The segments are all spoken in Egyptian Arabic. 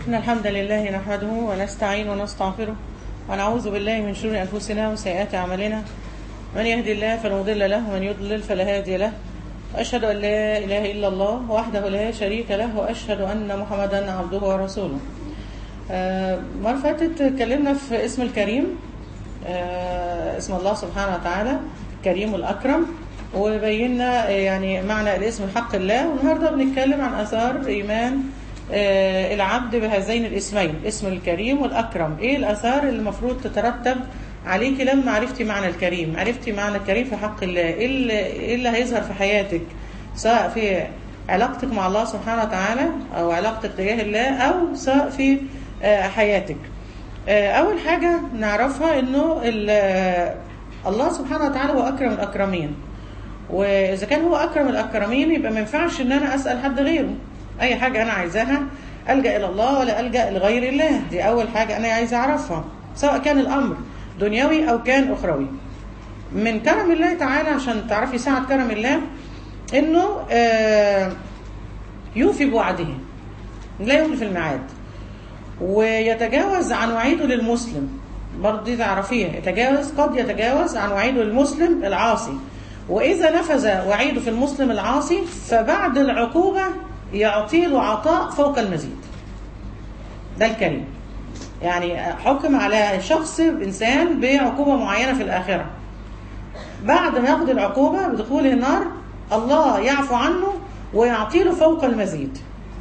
إن الحمد لله نحمده ونستعين ونستغفره ونعوذ بالله من شرور أنفسنا وسيئات أعمالنا من يهدي الله فلا مضل له ومن يضلل فلا هادي له وأشهد أن لا إله إلا الله وحده لا شريك له وأشهد أن محمدا عبده ورسوله آه، مرة فاتت اتكلمنا في اسم الكريم آه، اسم الله سبحانه وتعالى كريم الأكرم وبينا يعني معنى الاسم حق الله والنهارده بنتكلم عن اثار ايمان آه، العبد بهذين الاسمين اسم الكريم والاكرم ايه الاثار اللي المفروض تترتب عليكي لما عرفتي معنى الكريم عرفتي معنى الكريم في حق الله ايه اللي, إيه اللي هيظهر في حياتك سواء في علاقتك مع الله سبحانه وتعالى او علاقتك تجاه الله او سواء في آه، حياتك آه، اول حاجه نعرفها انه ال- الله سبحانه وتعالى هو اكرم الاكرمين واذا كان هو اكرم الاكرمين يبقى ما ينفعش ان انا اسال حد غيره اي حاجه انا عايزاها الجا الى الله ولا الجا لغير الله دي اول حاجه انا عايزه اعرفها سواء كان الامر دنيوي او كان اخروي من كرم الله تعالى عشان تعرفي ساعه كرم الله انه آه، يوفي بوعده لا يخلف الميعاد ويتجاوز عن وعيده للمسلم برضه دي تعرفيها يتجاوز قد يتجاوز عن وعيده للمسلم العاصي وإذا نفذ وعيده في المسلم العاصي فبعد العقوبة يعطي له عطاء فوق المزيد ده الكريم يعني حكم على شخص إنسان بعقوبة معينة في الآخرة بعد ما ياخد العقوبة بدخوله النار الله يعفو عنه ويعطي له فوق المزيد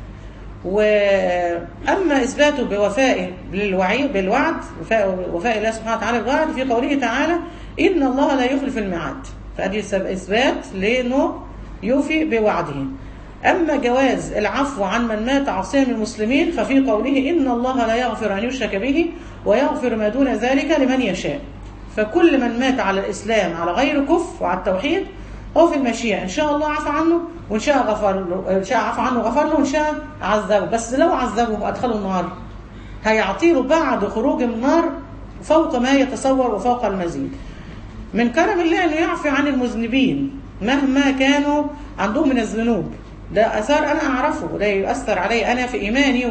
واما اثباته بوفائه للوعيد بالوعد وفاء وفاء الله سبحانه وتعالى بالوعد في قوله تعالى ان الله لا يخلف الميعاد فادي سب- اثبات لانه يوفي بوعده اما جواز العفو عن من مات عاصيا من المسلمين ففي قوله ان الله لا يغفر ان يشرك به ويغفر ما دون ذلك لمن يشاء فكل من مات على الاسلام على غير كفر وعلى التوحيد هو في المشيئة إن شاء الله عفى عنه وإن شاء غفر له إن شاء عفى عنه غفر له وإن شاء عذبه بس لو عذبه وأدخله النار هيعطيه بعد خروج من النار فوق ما يتصور وفوق المزيد من كرم الله أنه يعفي عن المذنبين مهما كانوا عندهم من الذنوب ده أثار أنا أعرفه وده يؤثر علي أنا في إيماني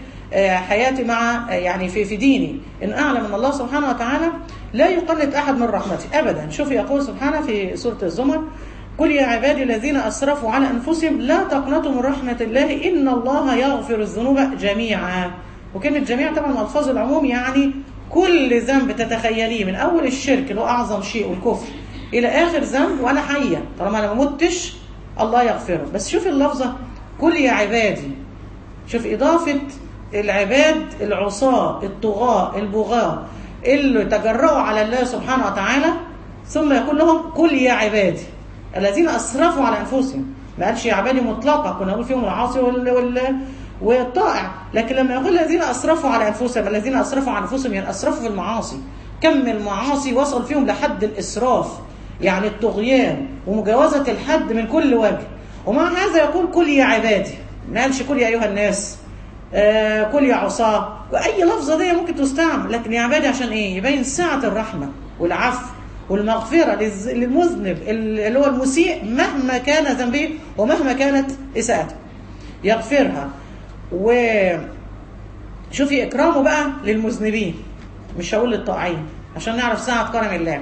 وحياتي مع يعني في في ديني إن أعلم أن الله سبحانه وتعالى لا يقلد أحد من رحمته أبدا شوف يقول سبحانه في سورة الزمر قل يا عبادي الذين أسرفوا على أنفسهم لا تقنطوا من رحمة الله إن الله يغفر الذنوب جميعا وكلمة جميع طبعا من ألفاظ العموم يعني كل ذنب تتخيليه من أول الشرك اللي هو أعظم شيء والكفر إلى آخر ذنب وأنا حية طالما أنا ما متش الله يغفره بس شوف اللفظة قل يا عبادي شوف إضافة العباد العصاة الطغاة البغاة اللي تجرؤوا على الله سبحانه وتعالى ثم يقول لهم قل يا عبادي الذين أسرفوا على أنفسهم ما قالش يا عبادي مطلقة كنا نقول فيهم العاصي وال... وال... والطائع لكن لما يقول الذين أسرفوا على أنفسهم الذين أسرفوا على أنفسهم يعني أسرفوا في المعاصي كم من المعاصي وصل فيهم لحد الإسراف يعني الطغيان ومجاوزة الحد من كل وجه ومع هذا يقول كل يا عبادي ما قالش كل يا أيها الناس آه كل يا عصاة وأي لفظة دي ممكن تستعمل لكن يا عبادي عشان إيه يبين سعة الرحمة والعفو والمغفرة للز- للمذنب اللي هو المسيء مهما كان ذنبه ومهما كانت إساءته يغفرها وشوفي إكرامه بقى للمذنبين مش هقول للطائعين عشان نعرف ساعة كرم الله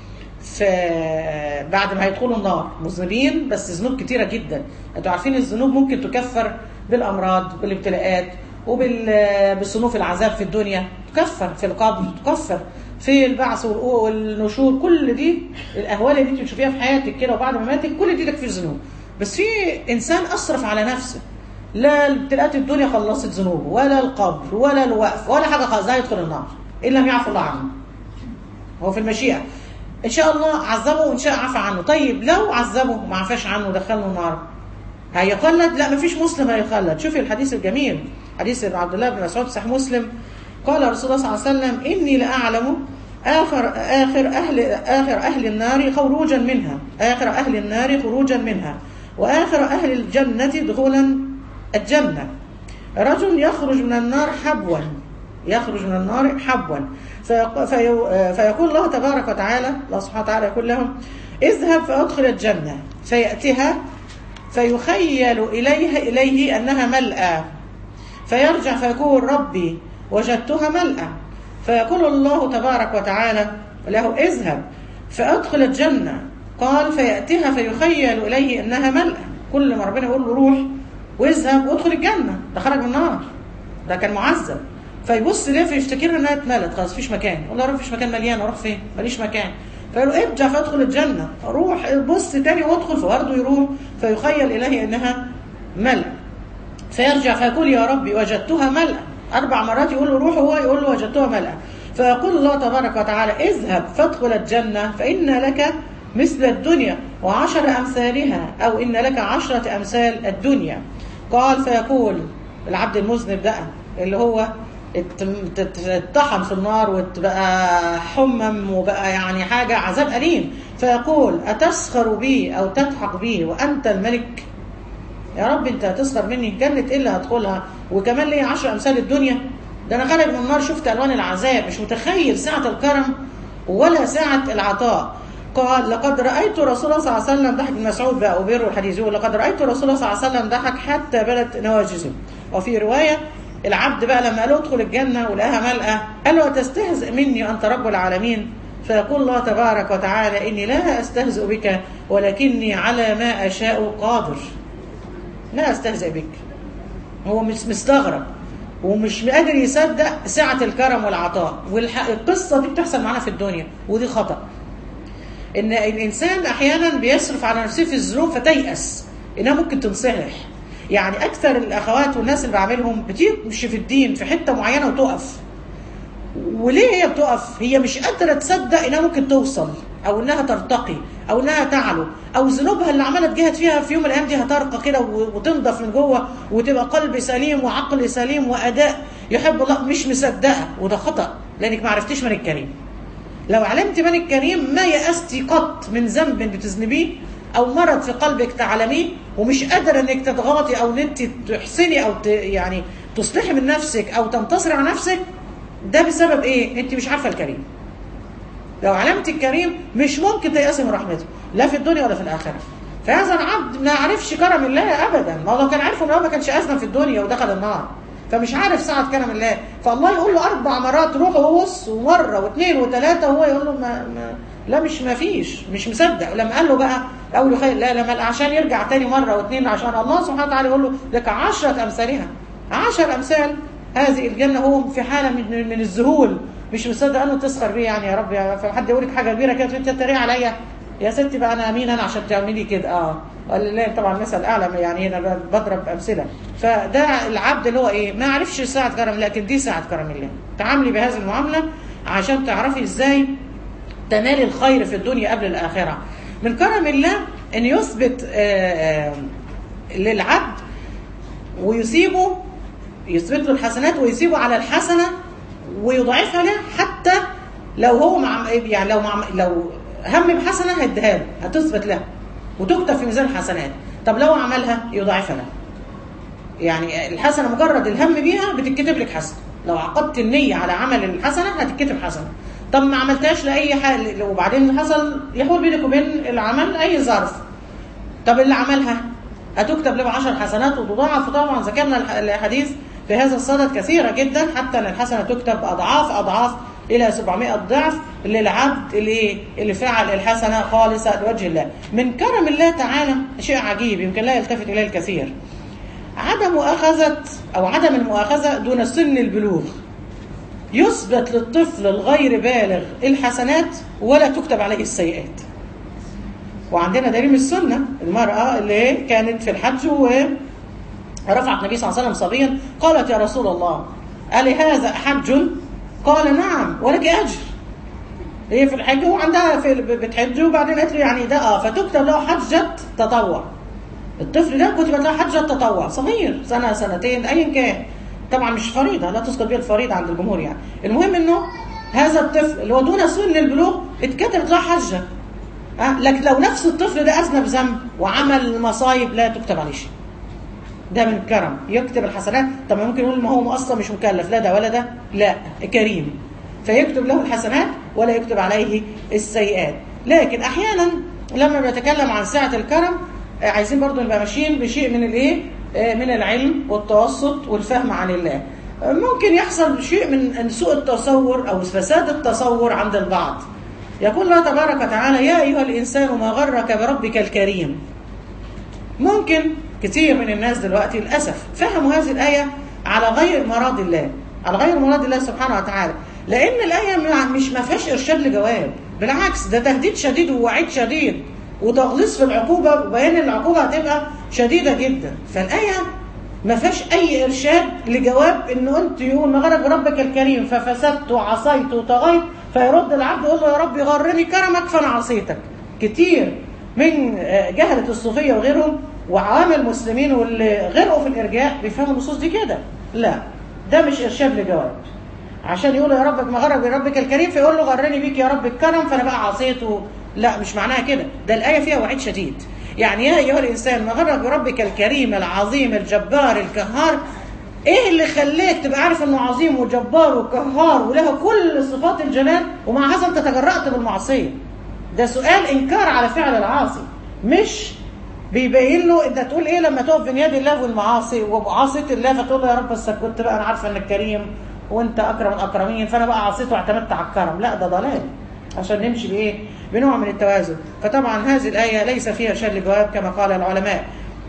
فبعد ما هيدخلوا النار مذنبين بس ذنوب كتيرة جدا انتوا عارفين الذنوب ممكن تكفر بالأمراض بالابتلاءات وبالصنوف العذاب في الدنيا تكفر في القبر تكفر في البعث والقو- والنشور كل دي الاهوال اللي انت بتشوفيها في حياتك كده وبعد ما ماتك كل دي تكفير ذنوب بس في انسان اسرف على نفسه لا ابتلاءات الدنيا خلصت ذنوبه ولا القبر ولا الوقف ولا حاجه خالص ده هيدخل النار ان لم يعفو الله عنه هو في المشيئة إن شاء الله عذبه وإن شاء عفى عنه طيب لو عذبه وما عفاش عنه ودخله النار هيخلد لا مفيش مسلم هيخلد شوفي الحديث الجميل حديث ابن عبد الله بن مسعود صحيح مسلم قال رسول الله صلى الله عليه وسلم إني لأعلم آخر آخر أهل آخر أهل النار خروجا منها آخر أهل النار خروجا منها وآخر أهل الجنة دخولا الجنة رجل يخرج من النار حبوا يخرج من النار حبوا فيق- في- فيقول الله تبارك وتعالى الله سبحانه وتعالى يقول لهم اذهب فادخل الجنة فيأتها فيخيل إليها إليه أنها ملأى فيرجع فيقول ربي وجدتها ملأى فيقول الله تبارك وتعالى له اذهب فادخل الجنة قال فيأتيها فيخيل إليه أنها ملأى كل ما ربنا يقول له روح واذهب وادخل الجنة ده خرج من النار ده كان معذب فيبص ليه فيفتكر انها اتملت خلاص مفيش مكان يقول له يا رب مفيش مكان مليان اروح فين ماليش مكان فيقول له ارجع فادخل الجنة روح بص تاني وادخل فبرضه يروح فيخيل إليه أنها ملأ فيرجع فيقول يا ربي وجدتها ملأ أربع مرات يقول له روح هو يقول له وجدتها ملأ فيقول الله تبارك وتعالى اذهب فادخل الجنة فإن لك مثل الدنيا وعشر أمثالها أو إن لك عشرة أمثال الدنيا قال فيقول العبد المذنب بقى اللي هو اتطحن في النار وبقى حمم وبقى يعني حاجة عذاب أليم فيقول أتسخر بي أو تضحك بي وأنت الملك يا رب أنت هتسخر مني جنة إيه اللي هدخلها وكمان لي عشر أمثال الدنيا ده أنا خارج من النار شفت ألوان العذاب مش متخيل ساعة الكرم ولا ساعة العطاء قال لقد رأيت رسول الله صلى الله عليه وسلم ضحك ابن مسعود بقى وبير الحديث يقول لقد رأيت رسول الله صلى الله عليه وسلم ضحك حتى بدت نواجزه وفي رواية العبد بقى لما قال له ادخل الجنة ولقاها ملأة قال له أتستهزئ مني أنت رب العالمين فيقول الله تبارك وتعالى إني لا أستهزئ بك ولكني على ما أشاء قادر لا أستهزئ بك هو مش مستغرب ومش قادر يصدق سعة الكرم والعطاء والقصة دي بتحصل معانا في الدنيا ودي خطأ ان الانسان احيانا بيصرف على نفسه في الذنوب فتيأس انها ممكن تنصلح يعني اكثر الاخوات والناس اللي بعملهم بتمشي في الدين في حته معينه وتقف وليه هي بتقف هي مش قادره تصدق انها ممكن توصل او انها ترتقي او انها تعلو او ذنوبها اللي عماله تجاهد فيها في يوم من الايام دي هترقى كده وتنضف من جوه وتبقى قلب سليم وعقل سليم واداء يحب الله مش مصدقه وده خطا لانك ما عرفتيش من الكريم لو علمت من الكريم ما يأستي قط من ذنب بتذنبيه او مرض في قلبك تعلميه ومش قادره انك تضغطي او ان انت تحسني او ت... يعني تصلحي من نفسك او تنتصري على نفسك ده بسبب ايه انت مش عارفه الكريم لو علمت الكريم مش ممكن تيأسي من رحمته لا في الدنيا ولا في الاخره فهذا العبد ما عرفش كرم الله ابدا ما لو كان عارفه ان هو ما كانش اذنب في الدنيا ودخل النار فمش عارف ساعة كرم الله فالله يقول له أربع مرات روح وبص ومرة واثنين وثلاثة وهو يقول له ما, ما لا مش ما فيش مش مصدق ولما قال له بقى أول خير لا لما عشان يرجع تاني مرة واثنين عشان الله سبحانه وتعالى يقول له لك عشرة أمثالها عشر أمثال هذه الجنة هو في حالة من, من الذهول مش مصدق أنه تسخر بيه يعني يا رب فحد يقول لك حاجة كبيرة كده وانت تتريق عليا يا ستي بقى أنا مين أنا عشان تعملي كده اه قال لا طبعا مثل اعلى يعني هنا بضرب امثله فده العبد اللي هو ايه ما عرفش ساعه كرم لكن دي ساعه كرم الله تعاملي بهذه المعامله عشان تعرفي ازاي تنالي الخير في الدنيا قبل الاخره من كرم الله ان يثبت آآ آآ للعبد ويسيبه يثبت له الحسنات ويسيبه على الحسنه ويضاعفها له حتى لو هو مع يعني لو مع لو هم بحسنه هيديها له هتثبت له وتكتب في ميزان الحسنات طب لو عملها يضاعفها له يعني الحسنه مجرد الهم بيها بتتكتب لك حسنه لو عقدت النيه على عمل الحسنه هتتكتب حسنه طب ما عملتهاش لاي حاجه وبعدين حصل يحول بينك وبين العمل اي ظرف طب اللي عملها هتكتب له 10 حسنات وتضاعف طبعا ذكرنا الحديث في هذا الصدد كثيره جدا حتى ان الحسنه تكتب اضعاف اضعاف الى 700 ضعف للعبد اللي اللي فعل الحسنه خالصه لوجه الله من كرم الله تعالى شيء عجيب يمكن لا يلتفت اليه الكثير عدم مؤاخذه او عدم المؤاخذه دون سن البلوغ يثبت للطفل الغير بالغ الحسنات ولا تكتب عليه السيئات وعندنا دليل من السنه المراه اللي كانت في الحج ورفعت النبي صلى الله عليه وسلم صبيا قالت يا رسول الله ألي هذا حج قال نعم ولك اجر هي في الحج وعندها في بتحج وبعدين قالت له يعني ده اه فتكتب له حجه تطوع الطفل ده كتبت له حجه تطوع صغير سنه سنتين ايا كان طبعا مش فريضه لا تسقط بها الفريضه عند الجمهور يعني المهم انه هذا الطفل اللي هو دون سن البلوغ اتكتبت له حجه أه؟ لكن لو نفس الطفل ده اذنب ذنب وعمل مصايب لا تكتب عليه شيء ده من الكرم يكتب الحسنات طب ممكن يقول ما هو اصلا مش مكلف لا ده ولا ده لا كريم فيكتب له الحسنات ولا يكتب عليه السيئات لكن احيانا لما بنتكلم عن سعه الكرم عايزين برضو نبقى ماشيين بشيء من الايه من العلم والتوسط والفهم عن الله ممكن يحصل شيء من سوء التصور أو فساد التصور عند البعض يقول الله تبارك وتعالى يا أيها الإنسان ما غرك بربك الكريم ممكن كثير من الناس دلوقتي للأسف فهموا هذه الآية على غير مراد الله على غير مراد الله سبحانه وتعالى لأن الآية مش ما فيهاش إرشاد لجواب بالعكس ده تهديد شديد ووعيد شديد وتغليظ في العقوبة وبيان العقوبة هتبقى شديدة جدا فالآية ما فيهاش أي إرشاد لجواب إنه أنت يقول ما غرك بربك الكريم ففسدت وعصيت وطغيت فيرد العبد يقول له يا رب غرني كرمك فأنا عصيتك كتير من جهلة الصوفية وغيرهم وعوام المسلمين واللي غرقوا في الإرجاء بيفهموا النصوص دي كده لا ده مش إرشاد لجواب عشان يقول يا ربك ما غرك بربك الكريم فيقول له غرني بيك يا رب الكرم فأنا بقى عصيته لا مش معناها كده ده الآية فيها وعيد شديد يعني يا أيها الإنسان ما غرك بربك الكريم العظيم الجبار الكهار إيه اللي خلاك تبقى عارف إنه عظيم وجبار وكهار وله كل صفات الجلال ومع هذا أنت تجرأت بالمعصية ده سؤال إنكار على فعل العاصي مش بيبين له انت تقول ايه لما تقف بين يد الله والمعاصي وعصيت الله فتقول له يا رب بس كنت بقى انا عارفه انك كريم وانت اكرم الاكرمين فانا بقى عصيت واعتمدت على الكرم لا ده ضلال عشان نمشي بايه بنوع من التوازن فطبعا هذه الايه ليس فيها شر الجواب كما قال العلماء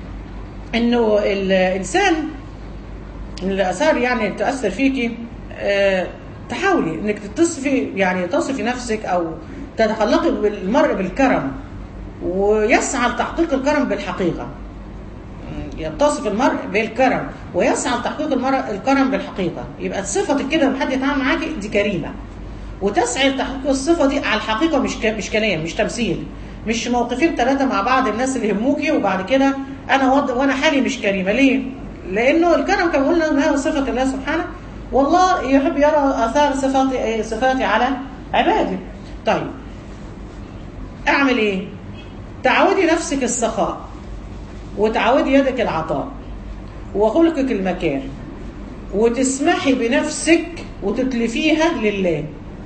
انه الانسان من الاثار يعني تؤثر فيكي أه تحاولي انك تصفي يعني تصفي نفسك او تتخلقي بالمرء بالكرم ويسعى لتحقيق الكرم بالحقيقه يتصف المرء بالكرم ويسعى لتحقيق المرء الكرم بالحقيقه يبقى صفتك كده لما حد يتعامل معاكي دي كريمه وتسعي لتحقيق الصفه دي على الحقيقه مش مش كلام مش تمثيل مش موقفين ثلاثه مع بعض الناس اللي يهموكي وبعد كده انا وض... وانا حالي مش كريمه ليه؟ لانه الكرم كما قلنا انه صفه الله سبحانه والله يحب يرى اثار صفاتي صفاتي على عباده. طيب اعمل ايه؟ تعودي نفسك السخاء وتعودي يدك العطاء وخلقك المكارم وتسمحي بنفسك وتتلفيها لله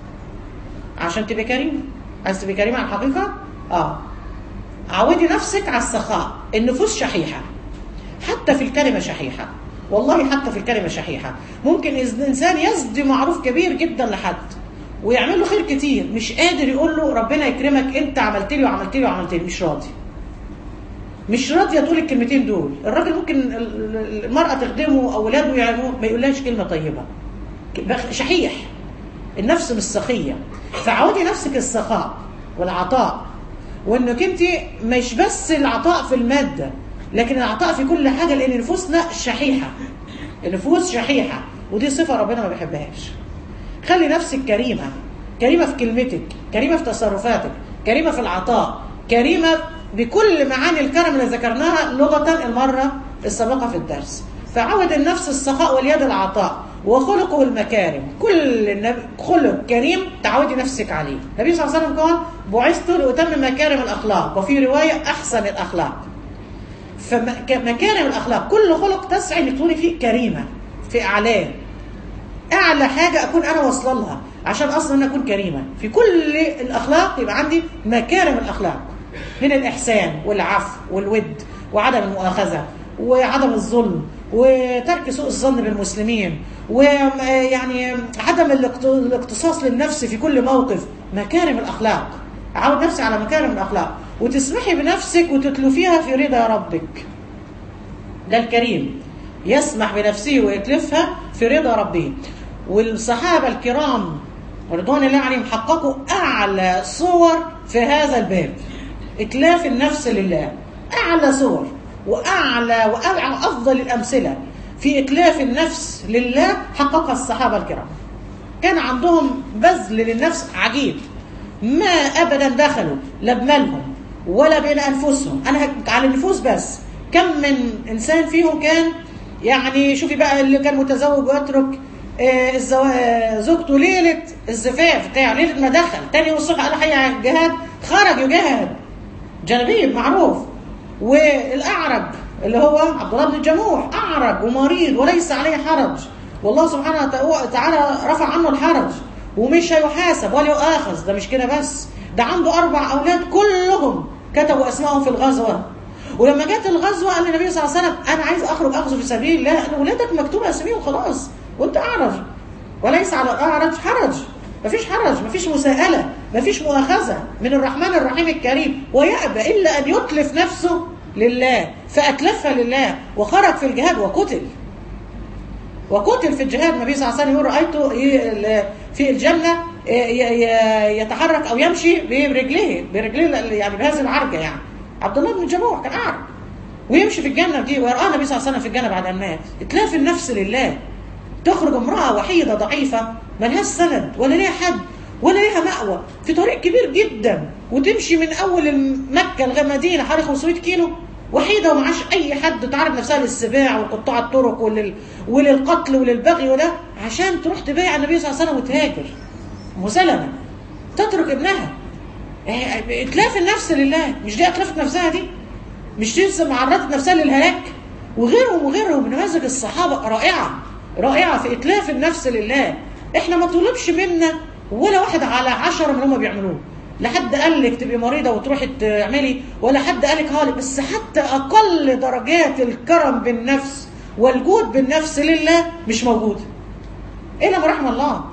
عشان تبقى كريمه عايز تبقى كريمه على الحقيقه اه عودي نفسك على السخاء النفوس شحيحه حتى في الكلمه شحيحه والله حتى في الكلمه شحيحه ممكن الانسان يسدي معروف كبير جدا لحد ويعمل له خير كتير مش قادر يقول له ربنا يكرمك انت عملت لي وعملت لي وعملت لي مش راضي مش راضيه تقول الكلمتين دول الراجل ممكن المراه تخدمه او اولاده يعلموه ما يقولهاش كلمه طيبه شحيح النفس مش سخيه فعودي نفسك السخاء والعطاء وانك انت مش بس العطاء في الماده لكن العطاء في كل حاجه لان نفوسنا شحيحه النفوس شحيحه ودي صفه ربنا ما بيحبهاش خلي نفسك كريمه كريمه في كلمتك كريمه في تصرفاتك كريمه في العطاء كريمه بكل معاني الكرم اللي ذكرناها لغه المره السابقه في الدرس فعود النفس السخاء واليد العطاء وخلقه المكارم كل النبي خلق كريم تعودي نفسك عليه النبي صلى الله عليه وسلم قال بعثت لأتمم مكارم الأخلاق وفي رواية أحسن الأخلاق فمكارم الأخلاق كل خلق تسعي انك تكوني فيه كريمة في أعلاه أعلى حاجة أكون أنا واصلة لها عشان أصلا أنا أكون كريمة في كل الأخلاق يبقى عندي مكارم الأخلاق من الإحسان والعفو والود وعدم المؤاخذة وعدم الظلم وترك سوء الظن بالمسلمين ويعني عدم الاقتصاص للنفس في كل موقف مكارم الأخلاق عود نفسي على مكارم الأخلاق وتسمحي بنفسك وتتلفيها في رضا ربك ده الكريم يسمح بنفسه ويتلفها في رضا ربه والصحابة الكرام رضوان الله عليهم حققوا أعلى صور في هذا الباب إتلاف النفس لله أعلى صور وأعلى وأفضل الأمثلة في إتلاف النفس لله حققها الصحابة الكرام كان عندهم بذل للنفس عجيب ما أبدا دخلوا لا بمالهم ولا بين أنفسهم أنا على النفوس بس كم من إنسان فيهم كان يعني شوفي بقى اللي كان متزوج ويترك آه الزو... زوجته ليلة الزفاف بتاع ليلة ما دخل تاني يوم الصبح قال حي على الجهاد خرج يجاهد جلبيب معروف والأعرج اللي هو عبد الله بن الجموح أعرج ومريض وليس عليه حرج والله سبحانه وتعالى رفع عنه الحرج ومش هيحاسب ولا يؤاخذ ده مش كده بس ده عنده أربع أولاد كلهم كتبوا أسمائهم في الغزوة ولما جت الغزوه قال النبي صلى الله عليه وسلم انا عايز اخرج اغزو في سبيل الله قال ولادك مكتوبه اساميهم خلاص وانت اعرج وليس على الاعرج حرج مفيش حرج مفيش مساءله مفيش مؤاخذه من الرحمن الرحيم الكريم ويأبى الا ان يتلف نفسه لله فاتلفها لله وخرج في الجهاد وقتل وقتل في الجهاد النبي صلى الله عليه وسلم يقول رايته في الجنه يتحرك او يمشي برجليه برجليه يعني بهذه العرجه يعني عبد الله بن جموع كان اعرج ويمشي في الجنه دي ويراه النبي صلى الله عليه وسلم في الجنه بعد ان مات اتلاف النفس لله تخرج امراه وحيده ضعيفه ملهاش سند ولا ليها حد ولا ليها مأوى في طريق كبير جدا وتمشي من اول مكه لغايه مدينه حوالي 500 كيلو وحيده ومعاش اي حد تعرض نفسها للسباع وقطاع الطرق ولل... وللقتل وللبغي وده عشان تروح تبايع النبي صلى الله عليه وسلم وتهاجر مسلمه تترك ابنها اتلاف النفس لله مش دي اتلفت نفسها دي مش دي معرضت نفسها للهلاك وغيرهم وغيرهم نماذج الصحابه رائعه رائعه في اتلاف النفس لله احنا ما طلبش منا ولا واحد على عشرة من هم بيعملوه لا حد قال لك تبقي مريضه وتروحي تعملي ولا حد قال لك هالك بس حتى اقل درجات الكرم بالنفس والجود بالنفس لله مش موجوده الا ما رحم الله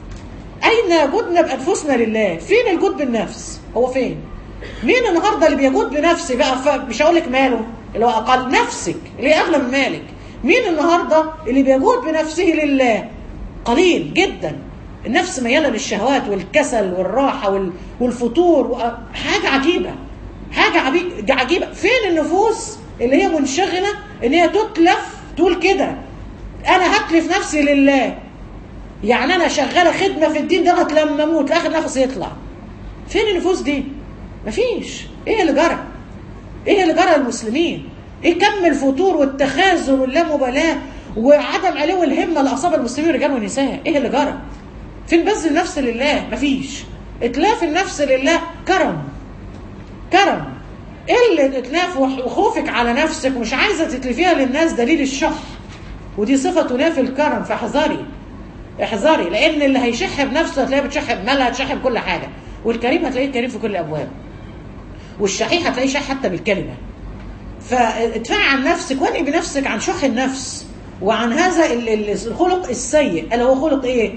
اين جودنا بانفسنا لله فين الجود بالنفس هو فين مين النهارده اللي بيجود بنفسه بقى مش هقول لك ماله اللي هو اقل نفسك اللي اغلى من مالك مين النهارده اللي بيجود بنفسه لله قليل جدا النفس مياله للشهوات والكسل والراحه والفتور حاجه عجيبه حاجه عجيبه فين النفوس اللي هي منشغله ان هي تتلف تقول كده انا هتلف نفسي لله يعني انا شغاله خدمه في الدين ده لغايه لما اموت لاخر نفس يطلع فين النفوس دي مفيش ايه اللي جرى ايه اللي جرى المسلمين ايه كم الفتور والتخاذل واللامبالاه وعدم علو الهمه لاصاب المسلمين رجال ونساء ايه اللي جرى فين بذل النفس لله مفيش اتلاف النفس لله كرم كرم قلة اتلاف وخوفك على نفسك ومش عايزه تتلفيها للناس دليل الشح ودي صفه تنافي الكرم فاحذري احذري لان اللي هيشح بنفسه هتلاقيه بتشح بمالها هتشح بكل حاجه والكريم هتلاقيه كريم في كل الابواب والشحيح هتلاقيه شح حتى بالكلمه فادفعي عن نفسك وانقي بنفسك عن شح النفس وعن هذا الخلق السيء الا هو خلق ايه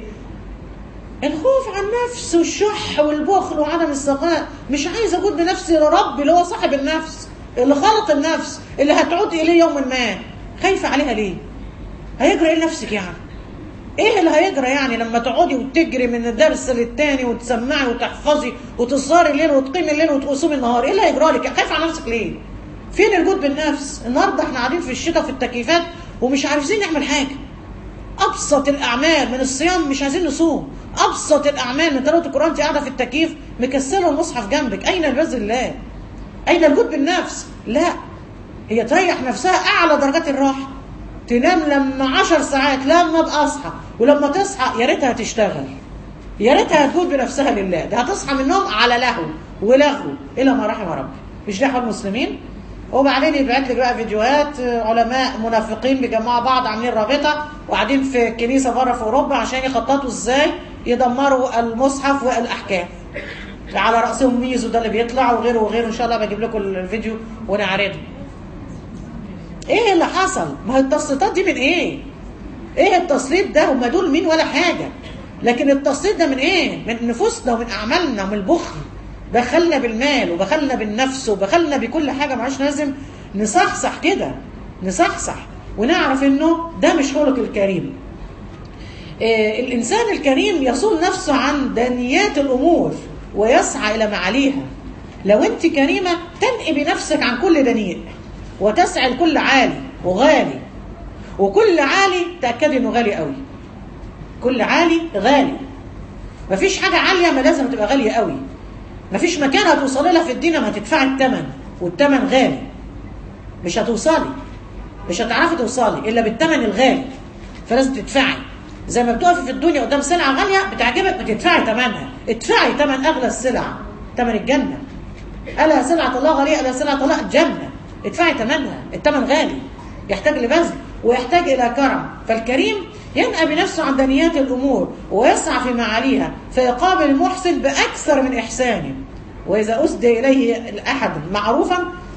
الخوف عن النفس والشح والبخل وعدم السخاء مش عايز اجود بنفسي لرب اللي هو صاحب النفس اللي خلق النفس اللي هتعود اليه يوما ما خايفه عليها ليه هيجرى ايه لنفسك يعني ايه اللي هيجرى يعني لما تقعدي وتجري من الدرس للتاني وتسمعي وتحفظي وتسهري الليل وتقيمي الليل وتصومي النهار ايه اللي هيجرى لك خايفه على نفسك ليه فين الجود بالنفس النهارده احنا قاعدين في الشتاء في التكييفات ومش عارفين نعمل حاجه ابسط الاعمال من الصيام مش عايزين نصوم ابسط الاعمال من تلاوه القران انت قاعده في التكييف مكسله المصحف جنبك اين البذل الله اين الجود بالنفس لا هي تريح نفسها اعلى درجات الراحه تنام لما عشر ساعات لما ابقى اصحى ولما تصحى يا ريتها تشتغل يا ريتها تجود بنفسها لله ده هتصحى من النوم على لهو ولغو الى ما رحم ربي مش ده حال المسلمين وبعدين يبعت لك بقى فيديوهات علماء منافقين بيجمعوا بعض عاملين رابطه وقاعدين في كنيسه بره في اوروبا عشان يخططوا ازاي يدمروا المصحف والاحكام على راسهم ميزو ده اللي بيطلع وغيره وغيره ان شاء الله بجيب لكم الفيديو ونعرضه ايه اللي حصل ما هي التسليطات دي من ايه ايه التسليط ده هم دول مين ولا حاجه لكن التسليط ده من ايه من نفوسنا ومن اعمالنا ومن البخل بخلنا بالمال وبخلنا بالنفس وبخلنا بكل حاجه معلش لازم نصحصح كده نصحصح ونعرف انه ده مش خلق الكريم إيه الانسان الكريم يصون نفسه عن دنيات الامور ويسعى الى معاليها لو انت كريمه تنقي بنفسك عن كل دنيء وتسعى لكل عالي وغالي وكل عالي تاكدي انه غالي قوي كل عالي غالي مفيش حاجه عاليه ما لازم تبقى غاليه قوي مفيش مكان هتوصلي لها في الدنيا ما هتدفعي الثمن والثمن غالي مش هتوصلي مش هتعرفي توصلي الا بالثمن الغالي فلازم تدفعي زي ما بتقفي في الدنيا قدام سلعه غاليه بتعجبك بتدفعي ثمنها ادفعي ثمن اغلى السلع ثمن الجنه الا سلعه الله غاليه الا سلعه الله الجنه ادفعي ثمنها الثمن غالي يحتاج لبذل ويحتاج الى كرم فالكريم ينأى بنفسه عن دنيات الامور ويسعى في معاليها فيقابل المحسن باكثر من احسانه واذا اسدى اليه الاحد معروفا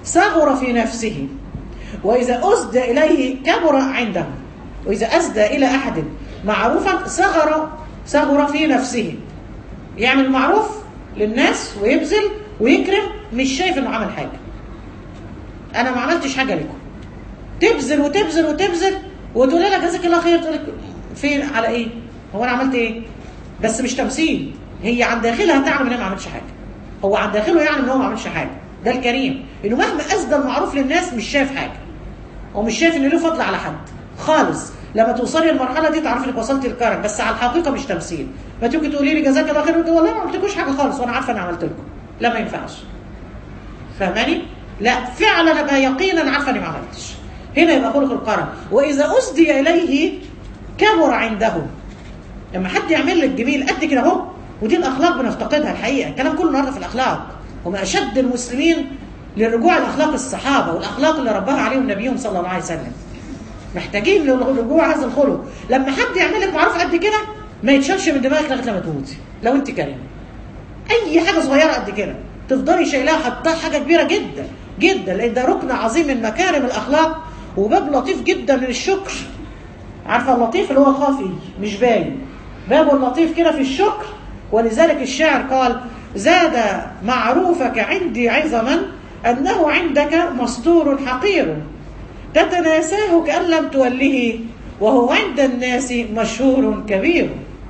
صغر في نفسه وإذا أسدى إليه كبر عنده وإذا أسدى إلى أحد معروفا صغر صغر في نفسه يعمل معروف للناس ويبذل ويكرم مش شايف انه عمل حاجه انا ما عملتش حاجه لكم تبذل وتبذل وتبذل وتقول لك جزاك الله خير تقول لك فين على ايه هو انا عملت ايه بس مش تمثيل هي عن داخلها تعلم ان انا ما عملتش حاجه هو عن داخله يعلم ان هو ما عملش حاجه ده الكريم انه مهما اسدى المعروف للناس مش شايف حاجه هو مش شايف ان له فضل على حد خالص لما توصلي للمرحله دي تعرفي انك وصلتي للكرم بس على الحقيقه مش تمثيل ما تيجي تقولي لي جزاك الله خير والله ما عملتلكوش حاجه خالص وانا عارفه انا عملت لكم لا ما ينفعش فاهماني لا فعلا ابقى يقينا عارفه اني ما عملتش هنا يبقى خلق الكرم واذا اسدي اليه كبر عنده لما حد يعمل لك جميل قد كده اهو ودي الاخلاق بنفتقدها الحقيقه الكلام كله النهارده في الاخلاق هم اشد المسلمين للرجوع لاخلاق الصحابه والاخلاق اللي رباها عليهم نبيهم صلى الله عليه وسلم محتاجين للرجوع هذا الخلق لما حد يعمل لك معروف قد كده ما يتشالش من دماغك لغايه لما تموتي لو انت كريمه اي حاجه صغيره قد كده تفضلي شايلاها حطها حاجه كبيره جدا جدا لان ده ركن عظيم من مكارم الاخلاق وباب لطيف جدا من الشكر عارفه اللطيف اللي هو خفي مش باين باب اللطيف كده في الشكر ولذلك الشاعر قال زاد معروفك عندي عظما انه عندك مستور حقير تتناساه كأن لم توله وهو عند الناس مشهور كبير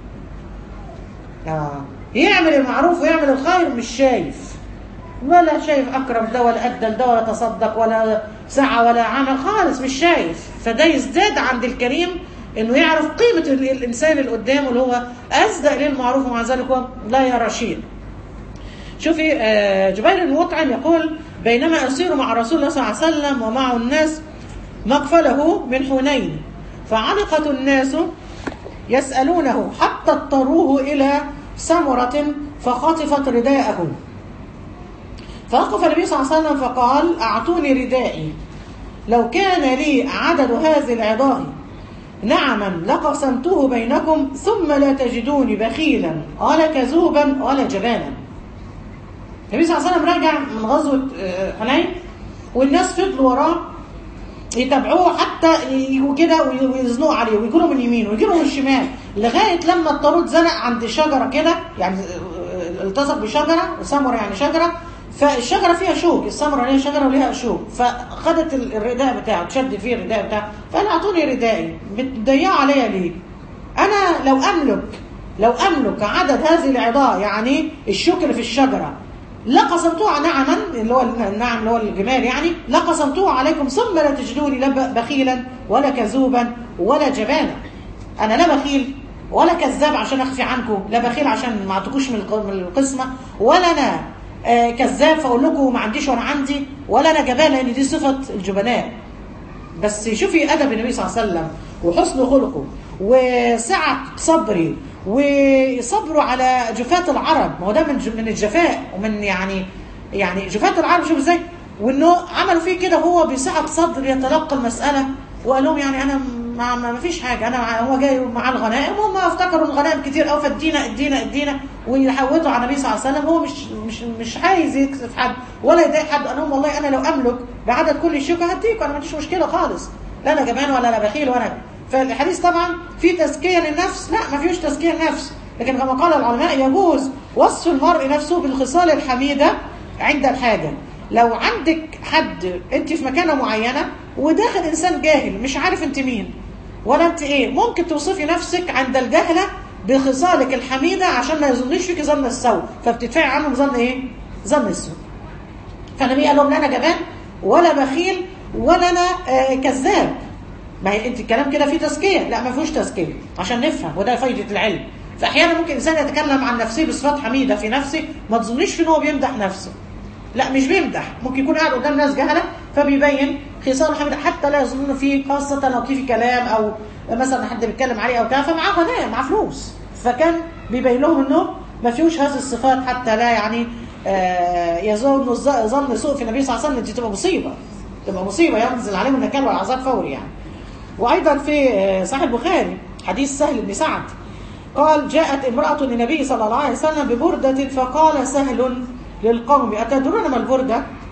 آه. يعمل المعروف ويعمل الخير مش شايف ولا شايف أكرم ده ولا أدى ده ولا تصدق ولا سعى ولا عمل خالص مش شايف فده يزداد عند الكريم انه يعرف قيمة الانسان اللي قدامه اللي هو اصدق للمعروف ومع ذلك هو لا يرى شيء شوفي جبير المطعم يقول بينما اسير مع رسول الله صلى الله عليه وسلم ومعه الناس مقفله من حنين فعلقت الناس يسألونه حتى اضطروه إلى سمرة فخطفت رداءه فوقف النبي صلى الله عليه وسلم فقال أعطوني ردائي لو كان لي عدد هذه العظاه نعما لقسمته بينكم ثم لا تجدوني بخيلا ولا كذوبا ولا جبانا النبي صلى الله عليه وسلم رجع من غزوة حنين والناس فضلوا وراه يتابعوه حتى يجوا كده ويزنقوا عليه ويجوا من اليمين ويجوا من الشمال لغايه لما الطاروت زنق عند شجره كده يعني التصق بشجره سمره يعني شجره فالشجره فيها شوك السمره ليها شجره وليها شوك فخدت الرداء بتاعه تشد فيه الرداء بتاعه فقال اعطوني ردائي بتضيعوا عليا ليه؟ انا لو املك لو املك عدد هذه العظاه يعني الشوك اللي في الشجره لقسمتوه نعما اللي هو النعم اللي هو الجمال يعني لقسمتوه عليكم ثم لا تجدوني لا بخيلا ولا كذوبا ولا جبانا انا لا بخيل ولا كذاب عشان اخفي عنكم لا بخيل عشان ما اعطيكوش من القسمه ولا انا آه كذاب فاقول لكم ما عنديش وانا عندي ولا انا جبان لان دي صفه الجبناء بس شوفي ادب النبي صلى الله عليه وسلم وحسن خلقه وسعه صبري وصبروا على جفاة العرب ما هو ده من من الجفاء ومن يعني يعني جفاة العرب شوف ازاي وانه عملوا فيه كده هو بسعة صدر يتلقى المسألة وقال لهم يعني انا ما, ما فيش حاجة انا هو جاي مع الغنائم وهم افتكروا الغنائم كتير قوي فادينا ادينا ادينا ويحوطوا على النبي صلى الله عليه وسلم هو مش مش مش عايز يكسف حد ولا يضايق حد قال لهم والله انا لو املك بعدد كل الشيوخ هديكم انا ما عنديش مشكلة خالص لا انا جبان ولا انا بخيل ولا فالحديث طبعا فيه تزكية للنفس لا ما فيهوش تزكية للنفس لكن كما قال العلماء يجوز وصف المرء نفسه بالخصال الحميدة عند الحاجة لو عندك حد انت في مكانة معينة وداخل انسان جاهل مش عارف انت مين ولا انت ايه ممكن توصفي نفسك عند الجهلة بخصالك الحميدة عشان ما يظنش فيك ظن السوء فبتدفعي عنهم ظن ايه ظن السوء فالنبي قال لهم لا انا جبان ولا بخيل ولا انا آه كذاب ما هي انت الكلام كده فيه تزكيه لا ما فيهوش تزكيه عشان نفهم وده فايده العلم فاحيانا ممكن انسان يتكلم عن نفسه بصفات حميده في نفسه ما تظنيش في ان هو بيمدح نفسه لا مش بيمدح ممكن يكون قاعد قدام ناس جهله فبيبين خصال حميده حتى لا يظنون فيه خاصه لو في كلام او مثلا حد بيتكلم عليه او كده فمعاه غناء معاه فلوس فكان بيبين لهم انه ما فيهوش هذه الصفات حتى لا يعني آه يظن ظن سوء في النبي صلى الله عليه وسلم دي تبقى مصيبه تبقى مصيبه ينزل عليهم النكال والعذاب فوري يعني وأيضا في صحيح البخاري حديث سهل بن سعد قال جاءت امرأة للنبي صلى الله عليه وسلم ببردة فقال سهل للقوم أتدرون ما البردة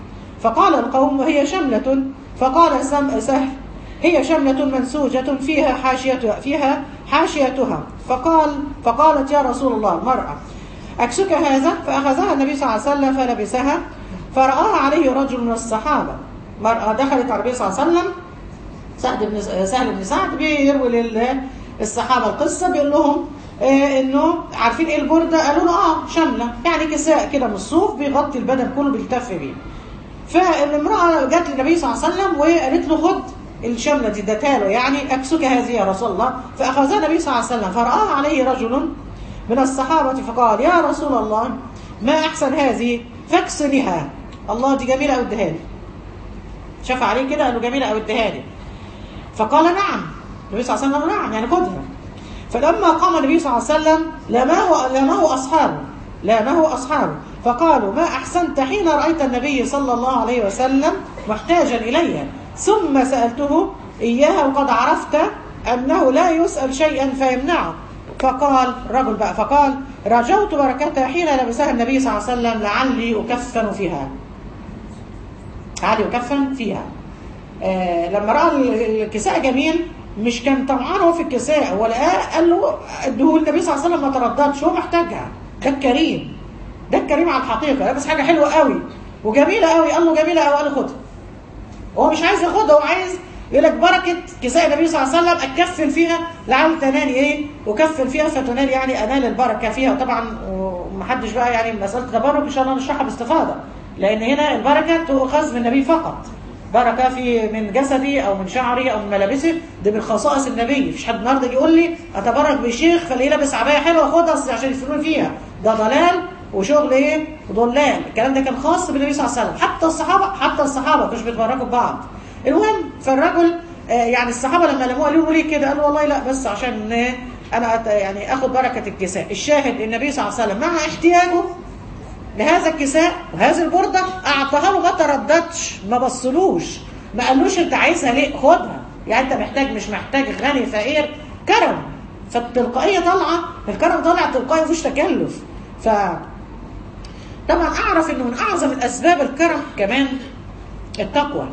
فقال القوم وهي شملة فقال سم سهل هي شملة منسوجة فيها حاشيتها فيها حاشيتها فقال فقالت يا رسول الله المرأة أكسك هذا فأخذها النبي صلى الله عليه وسلم فلبسها فرآها عليه رجل من الصحابة مرأة دخلت على النبي صلى الله عليه وسلم سعد بن سهل بن سعد بيروي للصحابة القصة بيقول لهم إيه انه عارفين ايه البردة قالوا له اه شاملة يعني كساء كده من الصوف بيغطي البدن كله بيلتف بيه فالامرأة جت للنبي صلى الله عليه وسلم وقالت له خد الشملة دي ادتها له يعني اكسك هذه يا رسول الله فاخذها النبي صلى الله عليه وسلم فرآها عليه رجل من الصحابة فقال يا رسول الله ما احسن هذه فاكسنها الله دي جميلة اديها لي شاف عليه كده قال له جميلة اديها لي فقال نعم النبي صلى الله عليه وسلم نعم يعني خدها فلما قام النبي صلى الله عليه وسلم لماه لماه اصحابه لامه اصحابه فقالوا ما احسنت حين رايت النبي صلى الله عليه وسلم محتاجا اليها ثم سالته اياها وقد عرفت انه لا يسال شيئا فيمنعه فقال الرجل بقى فقال رجوت بركتها حين لبسها النبي صلى الله عليه وسلم لعلي اكفن فيها لعلي اكفن فيها آه لما راى الكساء جميل مش كان طمعان هو في الكساء هو لقاه قال له اديه النبي صلى الله عليه وسلم ما ترددش هو محتاجها ده الكريم ده الكريم على الحقيقه لابس حاجه حلوه قوي وجميله قوي قال له جميله قوي قال له خدها هو مش عايز ياخدها هو عايز يقول لك بركه كساء النبي صلى الله عليه وسلم اتكفل فيها لعل تنال ايه وكفل فيها فتنال يعني انال البركه فيها طبعا ومحدش بقى يعني مساله التبرك ان شاء الله نشرحها باستفاضه لان هنا البركه تؤخذ من النبي فقط بركه في من جسدي او من شعري او من ملابسي دي من خصائص النبي مفيش حد النهارده يجي يقول لي اتبرك بشيخ فلاقيه لابس عبايه حلوه خدها عشان يفرون فيها ده ضلال وشغل ايه ضلال الكلام ده كان خاص بالنبي صلى الله عليه وسلم حتى الصحابه حتى الصحابه مش بيتبركوا ببعض المهم فالرجل آه يعني الصحابه لما لموه قالوا له ليه كده قالوا والله لا بس عشان انا يعني اخد بركه الكساء الشاهد النبي صلى الله عليه وسلم مع احتياجه لهذا الكساء وهذه البردة أعطاها له ما ترددش ما بصلوش ما قالوش أنت عايزها ليه خدها يعني أنت محتاج مش محتاج غني فقير كرم فالتلقائية طالعة الكرم طالع تلقائي مفيش تكلف ف طبعا أعرف إنه من أعظم الأسباب الكرم كمان التقوى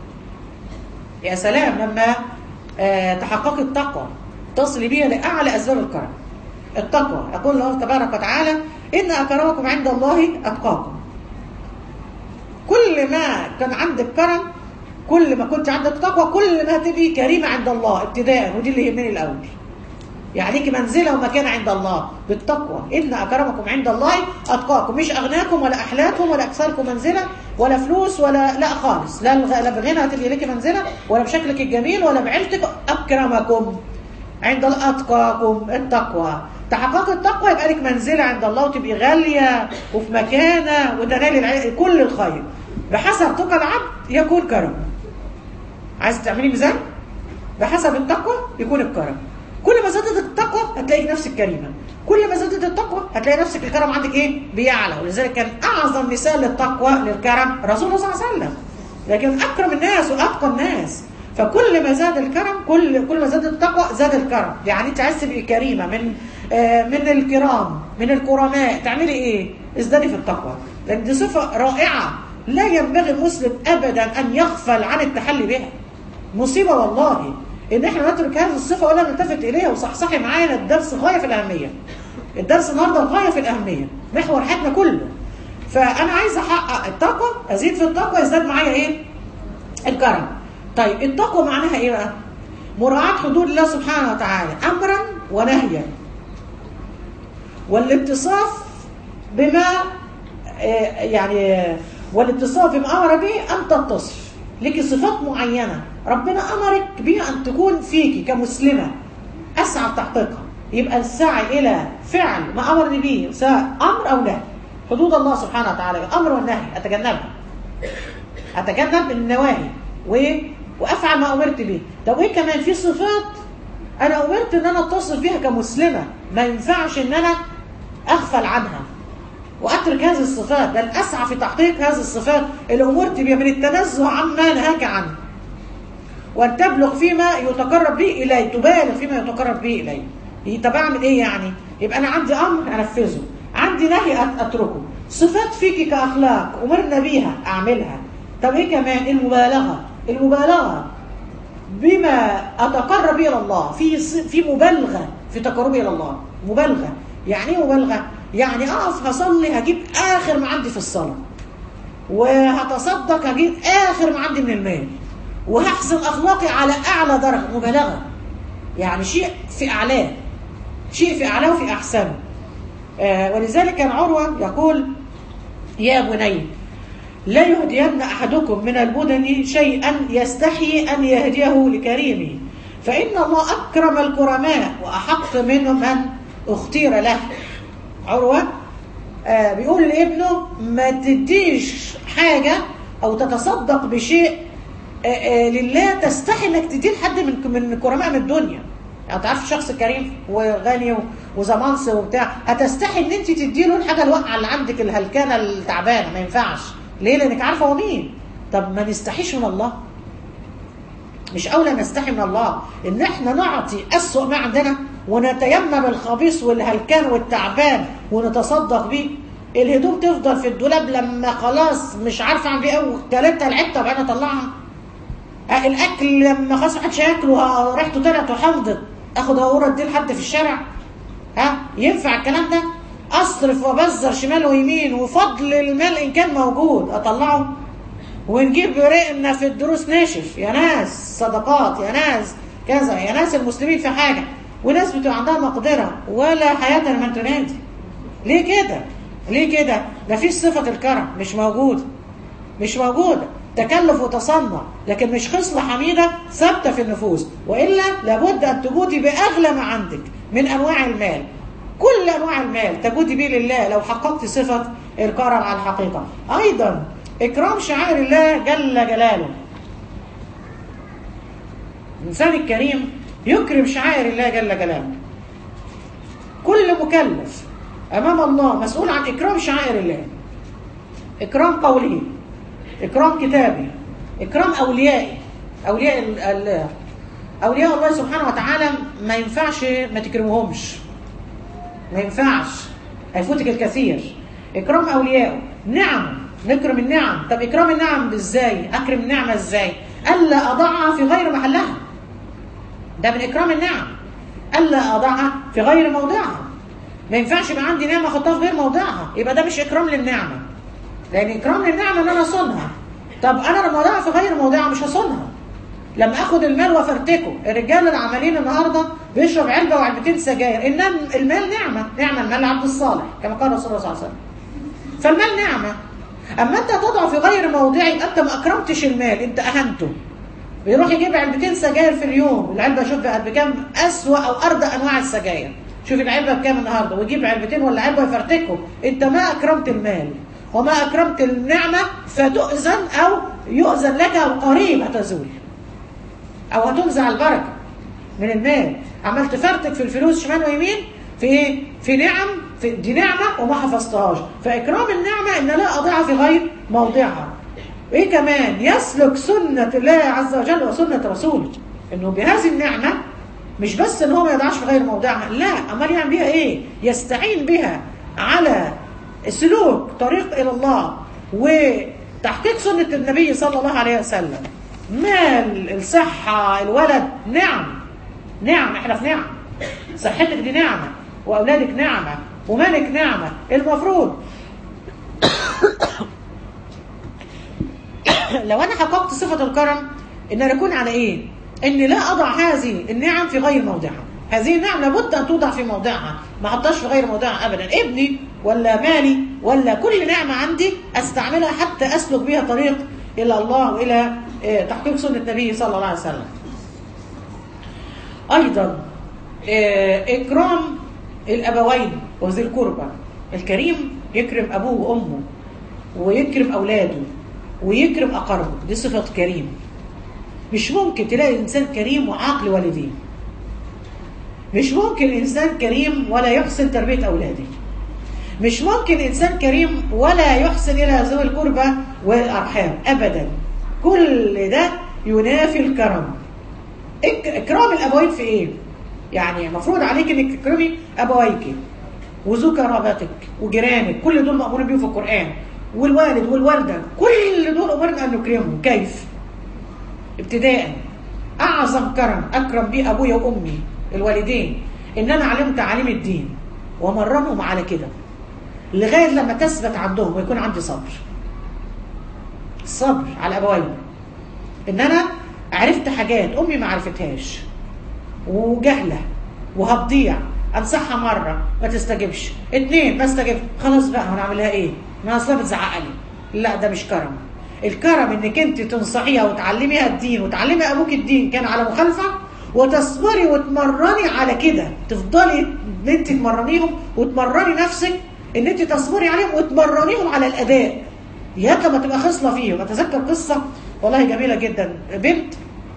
يا سلام لما آه تحقق التقوى تصل بيها لأعلى أسباب الكرم التقوى يقول الله تبارك وتعالى إن أكرمكم عند الله أتقاكم كل ما كان عندك كرم كل ما كنت عندك تقوى كل ما تبقي كريمة عند الله ابتداء ودي اللي يهمني الأول يعني ليكي منزلة ومكان عند الله بالتقوى إن أكرمكم عند الله أتقاكم مش أغناكم ولا أحلاكم ولا أكثركم منزلة ولا فلوس ولا لا خالص لا لا بغنى هتبقي ليكي منزلة ولا بشكلك الجميل ولا بعيلتك أكرمكم عند الله أتقاكم التقوى تحقق التقوى يبقى لك منزلة عند الله وتبقي غالية وفي مكانة وتنالي كل الخير بحسب تقى العبد يكون كرم عايز تعملي ميزان بحسب التقوى يكون الكرم كل ما زادت التقوى هتلاقي نفسك كريمة كل ما زادت التقوى هتلاقي نفسك الكرم عندك ايه بيعلى ولذلك كان اعظم مثال للتقوى للكرم رسول الله صلى الله عليه وسلم لكن اكرم الناس واتقى الناس فكل ما زاد الكرم كل كل ما زاد التقوى زاد الكرم يعني انت عايز تبقي كريمه من آه من الكرام من الكرماء تعملي ايه ازدادي في التقوى لان دي صفه رائعه لا ينبغي المسلم ابدا ان يغفل عن التحلي بها مصيبه والله ان احنا نترك هذه الصفه ولا نلتفت اليها وصحصحي معانا الدرس غايه في الاهميه الدرس النهارده غايه في الاهميه محور حياتنا كله فانا عايزه احقق التقوى ازيد في التقوى يزداد معايا ايه الكرم طيب التقوى معناها ايه بقى مراعاة حدود الله سبحانه وتعالى امرا ونهيا والاتصاف بما يعني والاتصاف بما امر به ان تتصف لك صفات معينه ربنا امرك بها ان تكون فيكي كمسلمه اسعى تحقيقها يبقى السعي الى فعل ما امرني به سواء امر او نهي حدود الله سبحانه وتعالى الامر والنهي اتجنبها اتجنب النواهي و وافعل ما امرت به طب ايه كمان في صفات انا امرت ان انا اتصف بها كمسلمه ما ينفعش ان انا اغفل عنها واترك هذه الصفات بل اسعى في تحقيق هذه الصفات اللي امرت بها من التنزه عما نهاك عنه وان تبلغ فيما يتقرب به الي تبالغ فيما يتقرب به الي طب اعمل ايه يعني يبقى انا عندي امر انفذه عندي نهي اتركه صفات فيكي كاخلاق امرنا بيها اعملها طب ايه كمان المبالغه المبالغه بما اتقرب الى الله في في مبالغه في تقربي الى الله مبالغه يعني ايه مبالغه يعني اقف هصلي هجيب اخر ما عندي في الصلاه وهتصدق هجيب اخر ما عندي من المال وهحسن اخلاقي على اعلى درجه مبالغه يعني شيء في اعلاه شيء في اعلاه وفي احسنه آه ولذلك كان عروه يقول يا بني لا يهدين احدكم من البدن شيئا يستحي ان يهديه لكريمه فان الله اكرم الكرماء واحق منهم من اختير له عروه آه بيقول لابنه ما تديش حاجه او تتصدق بشيء آه آه لله تستحي انك تديه لحد من من كرماء من الدنيا يعني تعرف شخص كريم وغني وزمانس وبتاع هتستحي ان انت تدي له الحاجه الواقعه اللي عندك الهلكانه التعبانه ما ينفعش ليه لانك عارفه هو مين طب ما نستحيش من الله مش اولى نستحي من الله ان احنا نعطي اسوء ما عندنا ونتيمم الخبيث والهلكان والتعبان ونتصدق بيه الهدوم تفضل في الدولاب لما خلاص مش عارفه اعمل ايه او كلتها لعبتها وبعدين اطلعها الاكل لما خلاص محدش ياكله ريحته طلعت وحمضت اخد اقوره اديه لحد في الشارع ها ينفع الكلام ده اصرف وابذر شمال ويمين وفضل المال ان كان موجود اطلعه ونجيب رقنا في الدروس ناشف يا ناس صدقات يا ناس كذا يا ناس المسلمين في حاجه وناس بتبقى عندها مقدره ولا حياه لمن تنادي ليه كده ليه كده ده فيش صفه الكرم مش موجوده مش موجوده تكلف وتصنع لكن مش خصلة حميدة ثابتة في النفوس وإلا لابد أن تجودي بأغلى ما عندك من أنواع المال كل أنواع المال تجودي به لله لو حققت صفة الكرم على الحقيقة أيضا إكرام شعائر الله جل جلاله الإنسان الكريم يكرم شعائر الله جل جلاله كل مكلف أمام الله مسؤول عن إكرام شعائر الله إكرام قوله إكرام كتابه إكرام أوليائه أولياء الله أولياء الله سبحانه وتعالى ما ينفعش ما تكرمهمش ما ينفعش هيفوتك الكثير إكرام أوليائه نعم نكرم النعم طب إكرام النعم إزاي أكرم النعمة إزاي ألا أضعها في غير محلها ده من إكرام النعم ألا أضعها في غير موضعها ما ينفعش يبقى عندي نعمة أحطها في غير موضعها يبقى ده مش إكرام للنعمة لان اكرام للنعمه ان انا اصونها طب انا لما اضعها في غير موضعها مش هصونها لما اخد المال وافرتكه الرجال العمالين النهارده بيشرب علبه وعلبتين سجاير ان المال نعمه نعمه المال العبد الصالح كما قال رسول الله صلى الله عليه وسلم فالمال نعمه اما انت تضع في غير موضعه انت ما اكرمتش المال انت اهنته بيروح يجيب علبتين سجاير في اليوم العلبه شوف بقت بكام اسوا او ارضى انواع السجاير شوف العلبه بكام النهارده ويجيب علبتين ولا علبه ويفرتكهم انت ما اكرمت المال وما أكرمت النعمة فتؤذن أو يؤذن لك أو قريب هتزول أو هتنزع البركة من المال عمال تفرتك في الفلوس شمال ويمين في ايه؟ في نعم في دي نعمة وما حفظتهاش فإكرام النعمة إن لا أضيعها في غير موضعها إيه كمان يسلك سنة الله عز وجل وسنة رسوله إنه بهذه النعمة مش بس إن هو ما يضعش في غير موضعها لا أمال يعمل بيها إيه يستعين بها على سلوك طريق إلى الله وتحقيق سنة النبي صلى الله عليه وسلم مال الصحة الولد نعم نعم احنا في نعم صحتك دي نعمة وأولادك نعمة ومالك نعمة المفروض لو أنا حققت صفة الكرم إن أنا أكون على إيه؟ إن لا أضع هذه النعم في غير موضعها هذه النعم لابد أن توضع في موضعها ما أحطهاش في غير موضعها أبدا ابني ولا مالي ولا كل نعمة عندي أستعملها حتى أسلك بها طريق إلى الله وإلى تحقيق سنة النبي صلى الله عليه وسلم أيضا إكرام الأبوين وذي القربى الكريم يكرم أبوه وأمه ويكرم أولاده ويكرم أقربه دي صفة كريم مش ممكن تلاقي إنسان كريم وعاقل والديه مش ممكن إنسان كريم ولا يحسن تربية أولاده مش ممكن إنسان كريم ولا يحسن إلى ذوي القربى والأرحام أبدا كل ده ينافي الكرم إكرام الأبوين في إيه؟ يعني المفروض عليك إنك تكرمي أبويك وذو قرابتك وجيرانك كل دول مأمورين بيهم في القرآن والوالد والوالده كل دول امرنا ان نكرمهم كيف ابتداء اعظم كرم اكرم بيه ابويا وامي الوالدين ان انا علمت تعاليم الدين ومرنهم على كده لغايه لما تثبت عندهم ويكون عندي صبر الصبر على ابويا ان انا عرفت حاجات امي ما عرفتهاش وجهله وهتضيع انصحها مره ما تستجبش اتنين ما استجبش خلاص بقى هنعمل لها ايه ما اصلا بتزعق لي لا ده مش كرم الكرم انك انت تنصحيها وتعلميها الدين وتعلمي ابوك الدين كان على مخالفه وتصبري وتمرني على كده تفضلي ان انت تمرنيهم وتمرني نفسك ان انت تصبري عليهم وتمرنيهم على الاداء يا لما تبقى خصله فيهم اتذكر قصه والله جميله جدا بنت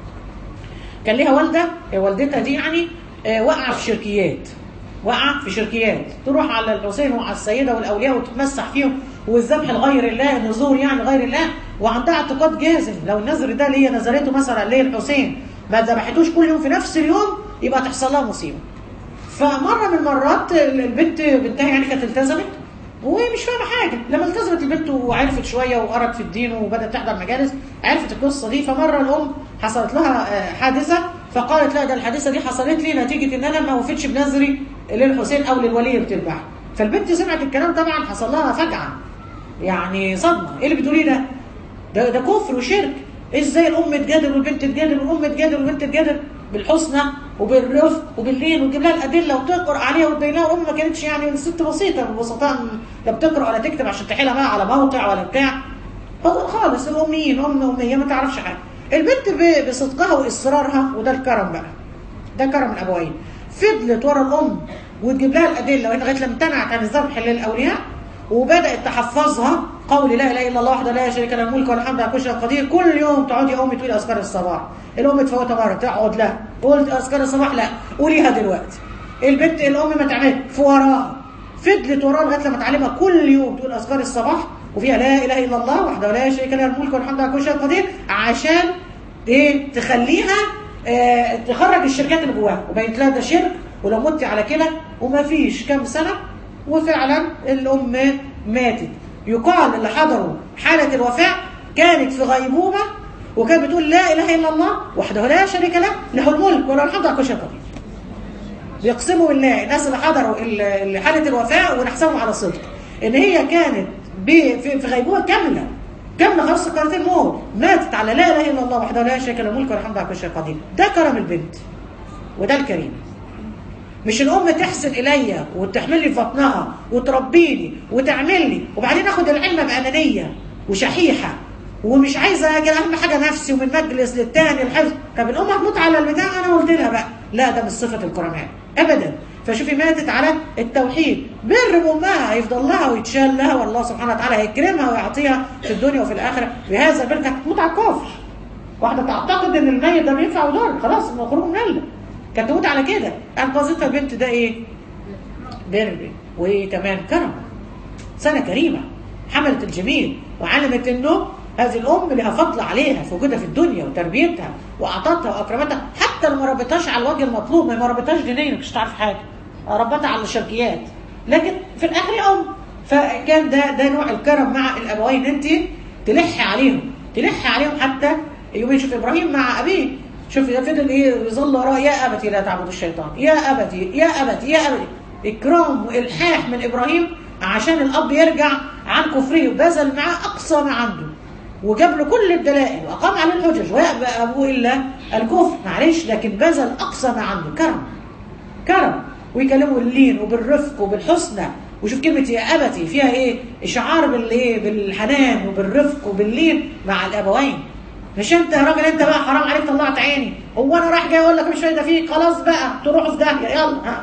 كان ليها والده والدتها دي يعني آه، وقع في شركيات وقع في شركيات تروح على الحسين وعلى السيده والاولياء وتتمسح فيهم والذبح لغير الله النذور يعني لغير الله وعندها اعتقاد جازم لو النذر ده اللي هي نذرته مثلا ليه الحسين ما ذبحتوش كل يوم في نفس اليوم يبقى تحصل لها مصيبه فمره من المرات البنت بنتها يعني كانت التزمت ومش فاهمه حاجه لما التزمت البنت وعرفت شويه وقرت في الدين وبدات تحضر مجالس عرفت القصه دي فمره الام حصلت لها آه، حادثه فقالت لا ده الحادثه دي حصلت لي نتيجه ان انا ما وفيتش بنذري للحسين او للولي بتذبح فالبنت سمعت الكلام طبعا حصل لها فجعه يعني صدمه ايه اللي بتقوليه ده؟ ده ده كفر وشرك ازاي الام تجادل والبنت تجادل والام تجادل والبنت تجادل بالحسنى وبالرفق وباللين وتجيب لها الادله وتقرا عليها وتبين لها الام ما كانتش يعني ست بسيطه ببساطه لا بتقرا ولا تكتب عشان تحيلها بقى على موقع ولا بتاع هو خالص الاميين ام اميه ما تعرفش حاجه البنت ب- بصدقها واصرارها وده الكرم بقى ده كرم الابوين فضلت ورا الام وتجيب لها الادله لغايه لما امتنعت عن الذبح للاولياء وبدات تحفظها قول لا اله الا الله وحده لا شريك له الملك والحمد على كل شيء قدير كل يوم تقعدي يا امي تقولي اذكار الصباح الام تفوتها مره تقعد لا قلت اذكار الصباح لا قوليها دلوقتي البنت الام ما تعمل في وراها فضلت وراها لغايه لما تعلمها كل يوم تقول اذكار الصباح وفيها لا اله الا الله وحده لا شريك له الملك والحمد على كل شيء قدير عشان ايه تخليها آه تخرج الشركات اللي جواها وبينت لها ده شرك ولو مت على كده وما فيش كام سنه وفعلا الام ماتت يقال اللي حضروا حاله الوفاه كانت في غيبوبه وكانت بتقول لا اله الا الله وحده لا شريك له له الملك وله الحمد على كل شيء قدير بيقسموا بالله الناس اللي حضروا ال- ال- حاله الوفاه ونحسبهم على صدق ان هي كانت ب- في في غيبوبه كامله كامله خلاص سكرات الموت ماتت على لا اله الا الله وحده لا شريك له الملك والحمد على كل شيء قدير ده كرم البنت وده الكريم مش الام تحسن الي وتحمل لي في بطنها وتربيني وتعمل لي وبعدين اخد العلم بانانيه وشحيحه ومش عايزه اجي اهم حاجه نفسي ومن مجلس للتاني الحفظ طب الام هتموت على البتاع انا قلت لها بقى لا ده مش صفه الكرماء ابدا فشوفي ماتت على التوحيد بر بامها هيفضل لها ويتشال لها والله سبحانه وتعالى هيكرمها ويعطيها في الدنيا وفي الاخره بهذا البر كانت تموت على الكفر واحده تعتقد ان الميت ده بينفع ويضر خلاص مخروج من الله كانت تموت على كده انقذتها البنت ده ايه؟ بر وايه كمان كرم سنه كريمه حملت الجميل وعلمت انه هذه الام لها فضل عليها في وجودها في الدنيا وتربيتها واعطتها واكرمتها حتى لو ما ربيتهاش على الوجه المطلوب ما ربيتهاش دينيا مش تعرف حاجه ربتها على الشركيات لكن في الاخر هي ام فكان ده ده نوع الكرم مع الابوين انت تلحي عليهم تلحي عليهم حتى يوم شوف ابراهيم مع ابيه شوف ده فضل ايه يظل وراه يا ابتي لا تعبدوا الشيطان يا ابتي يا ابتي يا ابتي اكرام والحاح من ابراهيم عشان الاب يرجع عن كفره وبذل معاه اقصى ما عنده وجاب له كل الدلائل واقام عليه الحجج ويأبى ابوه الا الكفر معلش لكن بذل اقصى ما عنده كرم كرم ويكلموا اللين وبالرفق وبالحسنى وشوف كلمة يا أبتي فيها إيه؟ إشعار بالإيه؟ بالحنان وبالرفق وباللين مع الأبوين. مش أنت يا راجل أنت بقى حرام عليك طلعت عيني، هو أنا رايح جاي أقول لك مش فايدة فيك، خلاص بقى تروحوا في داهية يلا. ها.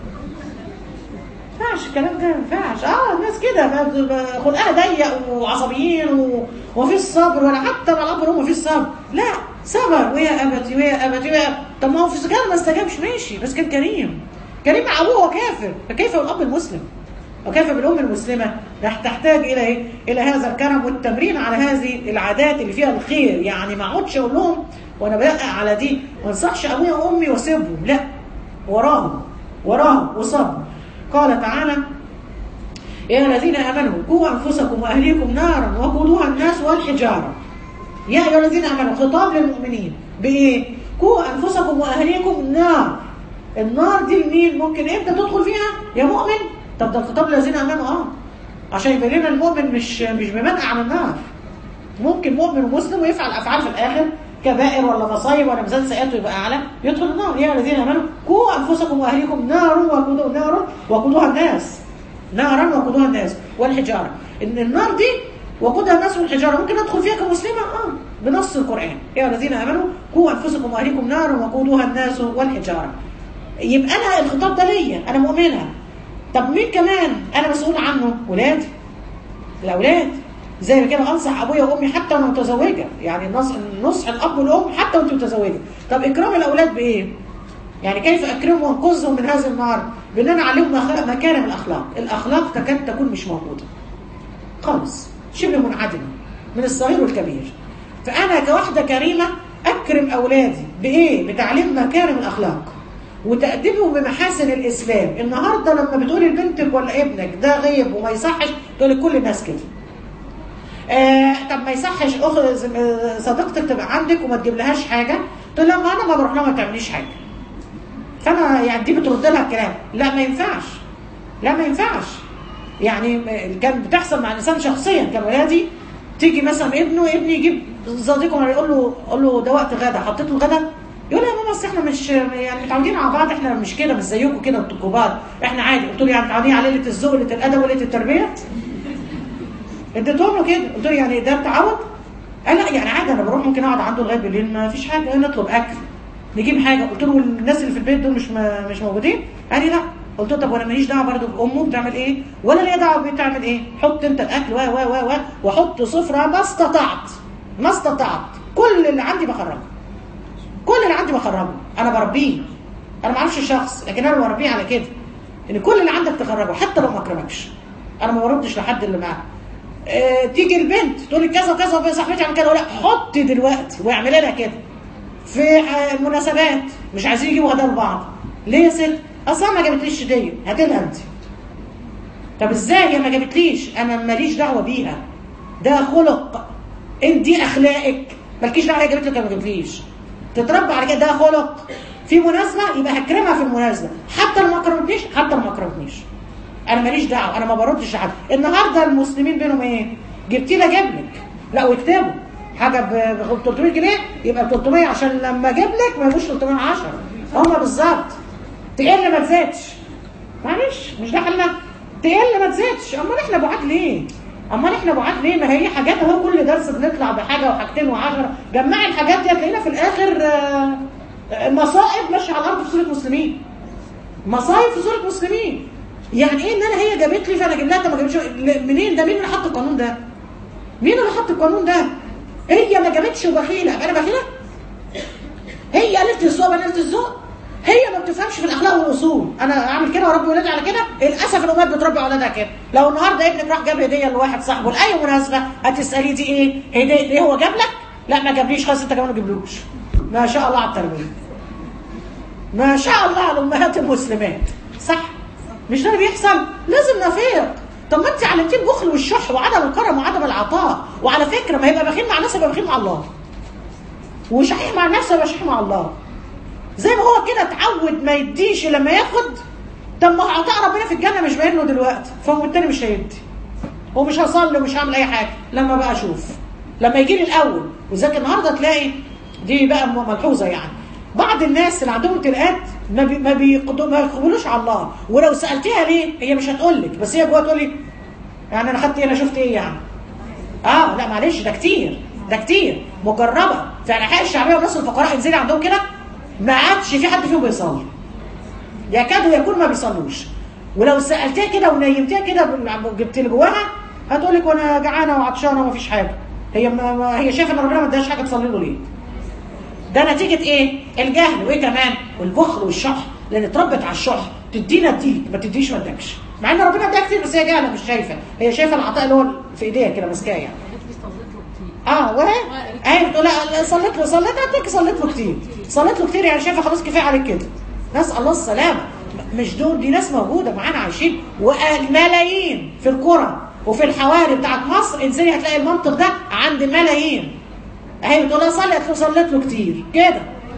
ما ينفعش الكلام ده ما ينفعش، اه الناس كده ما- ما- خلقها ضيق وعصبيين و- ومفيش صبر ولا حتى مع الأب والأم مفيش صبر، لا صبر ويا أبتي ويا أبتي ويا طب ما هو في سجارة ما استجابش ماشي بس كان كريم. كريم مع أبوه كافر، فكيف بالأب المسلم؟ وكيف بالأم المسلمة رح تحتاج إلى إيه؟ إلى هذا الكرم والتمرين على هذه العادات اللي فيها الخير يعني ما اقعدش أقول لهم وأنا بقى على دي ما انصحش أبويا وأمي وأسيبهم لا وراهم وراهم وصبر قال تعالى يا الذين امنوا قوا انفسكم واهليكم نارا وقودها الناس والحجاره يا ايها الذين امنوا خطاب للمؤمنين بايه قوا انفسكم واهليكم نار النار دي لمين ممكن امتى تدخل فيها يا مؤمن طب ده الخطاب للذين امنوا اه عشان يبين لنا المؤمن مش مش بمنع عن النار ممكن مؤمن ومسلم ويفعل افعال في الاخر كبائر ولا مصايب ولا ميزان سيئاته يبقى اعلى يدخل النار يا الذين امنوا قوا انفسكم واهليكم نار وقودها نار وقودها الناس نارا وقودها الناس والحجاره ان النار دي وقودها الناس والحجاره ممكن ادخل فيها كمسلمه اه بنص القران يا الذين امنوا قوا انفسكم واهليكم نارا وقودها الناس والحجاره يبقى انا الخطاب ده ليا انا مؤمنه طب مين كمان انا مسؤول عنه ولادي الاولاد زي ما كده انصح ابويا وامي حتى وانا متزوجه يعني النصح نصح الاب والام حتى وانت متزوجه طب اكرام الاولاد بايه يعني كيف اكرمهم وانقذهم من هذه النار بان انا اعلمهم مخ- مكارم الاخلاق الاخلاق تكاد تكون مش موجوده خالص شبه منعدمه من الصغير والكبير فانا كواحده كريمه اكرم اولادي بايه بتعليم مكارم الاخلاق وتأديبهم بمحاسن الإسلام النهاردة لما بتقولي لبنتك ولا ابنك ده غيب وما يصحش تقولي كل الناس كده آه طب ما يصحش أخ آه، صديقتك تبقى عندك وما تجيب لهاش حاجة تقول لها ما أنا ما بروح لها ما تعمليش حاجة فأنا يعني دي بترد لها الكلام لا ما ينفعش لا ما ينفعش يعني م- كان بتحصل مع الإنسان شخصيا كان ولادي تيجي مثلا ابنه ابني يجيب صديقه يقول له قول له ده وقت غدا حطيت له غدا يقول له يا ماما اصل احنا مش يعني متعودين على بعض احنا مش كده مش زيكم كده انتوا كبار احنا عادي قلت له يعني متعودين على ليله الذوق ليله الادب وليله التربيه اديتهم له كده قلت له يعني ده تعود قال لا يعني عادي انا بروح ممكن اقعد عنده لغايه بالليل ما فيش حاجه نطلب اكل نجيب حاجه قلت له الناس اللي في البيت دول مش م- مش موجودين قال لي لا قلت له طب وانا ماليش دعوه برضه بامه بتعمل ايه ولا ليا دعوه بتعمل ايه حط انت الاكل و و و و وحط سفره ما استطعت ما استطعت كل اللي عندي بخرجه كل اللي عندي بخرجه انا بربيه انا ما اعرفش الشخص لكن انا بربيه على كده ان كل اللي عندك تخرجه حتى لو ما اكرمكش انا ما بردش لحد اللي معاه اه تيجي البنت تقول لي كذا وكذا وبين صاحبتي اعمل كده ولا حطي دلوقتي واعملي لها كده في آه، المناسبات مش عايزين يجيبوا هدايا لبعض ليه يا ست اصلا ما جابتليش هديه هاتي لها انت طب ازاي هي ما جابتليش انا ماليش دعوه بيها ده خلق انت دي اخلاقك مالكيش دعوه هي جابت لك ولا ما جابتليش تتربى على كده ده خلق في مناسبه يبقى هكرمها في المناسبه حتى لو ما كرمتنيش حتى لو ما كرمتنيش انا ماليش دعوه انا ما بردش لحد النهارده المسلمين بينهم ايه جبتي لي اجيب لك لا واكتبوا حاجه ب 300 جنيه يبقى ب 300 عشان لما اجيب لك ما يبقوش 310 هما بالظبط تقل ما تزيدش معلش مش ده حلنا تقل ما تزيدش امال احنا بعاد ليه امال احنا بعاد ليه ما هي حاجات اهو كل درس بنطلع بحاجه وحاجتين وعشرة جمعي الحاجات دي هتلاقينا في الاخر آه، آه، مصائب ماشيه على الارض في صوره مسلمين مصايب في صوره مسلمين يعني ايه ان انا هي جابت لي فانا اجيب لها طب ما جابتش ل- منين ده مين اللي حط القانون ده مين اللي حط القانون ده هي ما جابتش وبخيله أبقى انا بخيله هي قالت الذوق انا قلت الذوق هي ما بتفهمش في الاخلاق والاصول انا اعمل كده واربي ولادي على كده للاسف الامهات بتربي اولادها كده لو النهارده ابنك راح جاب هديه لواحد صاحبه لاي مناسبه هتسالي دي ايه هديه ايه هو جاب لك لا ما جابليش خلاص انت كمان ما تجيبلوش ما شاء الله على التربيه ما شاء الله على امهات المسلمات صح مش ده اللي بيحصل لازم نفيق طب ما انت علمتيه البخل والشح وعدم الكرم وعدم العطاء وعلى فكره ما يبقى بخيل مع الناس يبقى بخيل مع الله وشحيح مع النفس يبقى شحيح مع الله زي ما هو كده اتعود ما يديش لما ياخد طب ما هو عطاء ربنا في الجنه مش باين له دلوقتي فهو التاني مش هيدي ومش هصلي ومش هعمل اي حاجه لما بقى اشوف لما يجي لي الاول وذاك النهارده تلاقي دي بقى ملحوظه يعني بعض الناس اللي عندهم ابتلاءات ما بي ما بيقدوا ما يقبلوش على الله ولو سالتيها ليه هي مش هتقول لك بس هي جواها تقول لي يعني انا خدت ايه انا شفت ايه يعني اه لا معلش ده كتير ده كتير مجربه في انحاء الشعبيه والناس الفقراء انزلي عندهم كده ما عادش في حد فيهم بيصلي يكادوا يكون ما بيصلوش ولو سالتيها كده ونيمتيها كده جبت لي جواها هتقول لك وانا جعانه وعطشانه وما فيش حاجه هي ما ما هي شايفه ان ربنا ما اداش حاجه تصلي له ليه ده نتيجه ايه الجهل وايه كمان والبخل والشح لان اتربت على الشح تدينا اديك ما تديش ما ادكش مع ان ربنا اداها كتير بس هي جهله مش شايفه هي شايفه العطاء اللي هو في ايديها كده ماسكاه يعني اه وهي ايوه بتقول لا صليت له صليت هتقولك صليت له كتير صليت له كتير يعني شايفه خلاص كفايه عليك كده نسال الله السلامه مش دول دي ناس موجوده معانا عايشين وملايين في القرى وفي الحواري بتاعت مصر انزلي هتلاقي المنطق ده عند ملايين اهي بتقول لها صلي هتلاقي صليت له كتير كده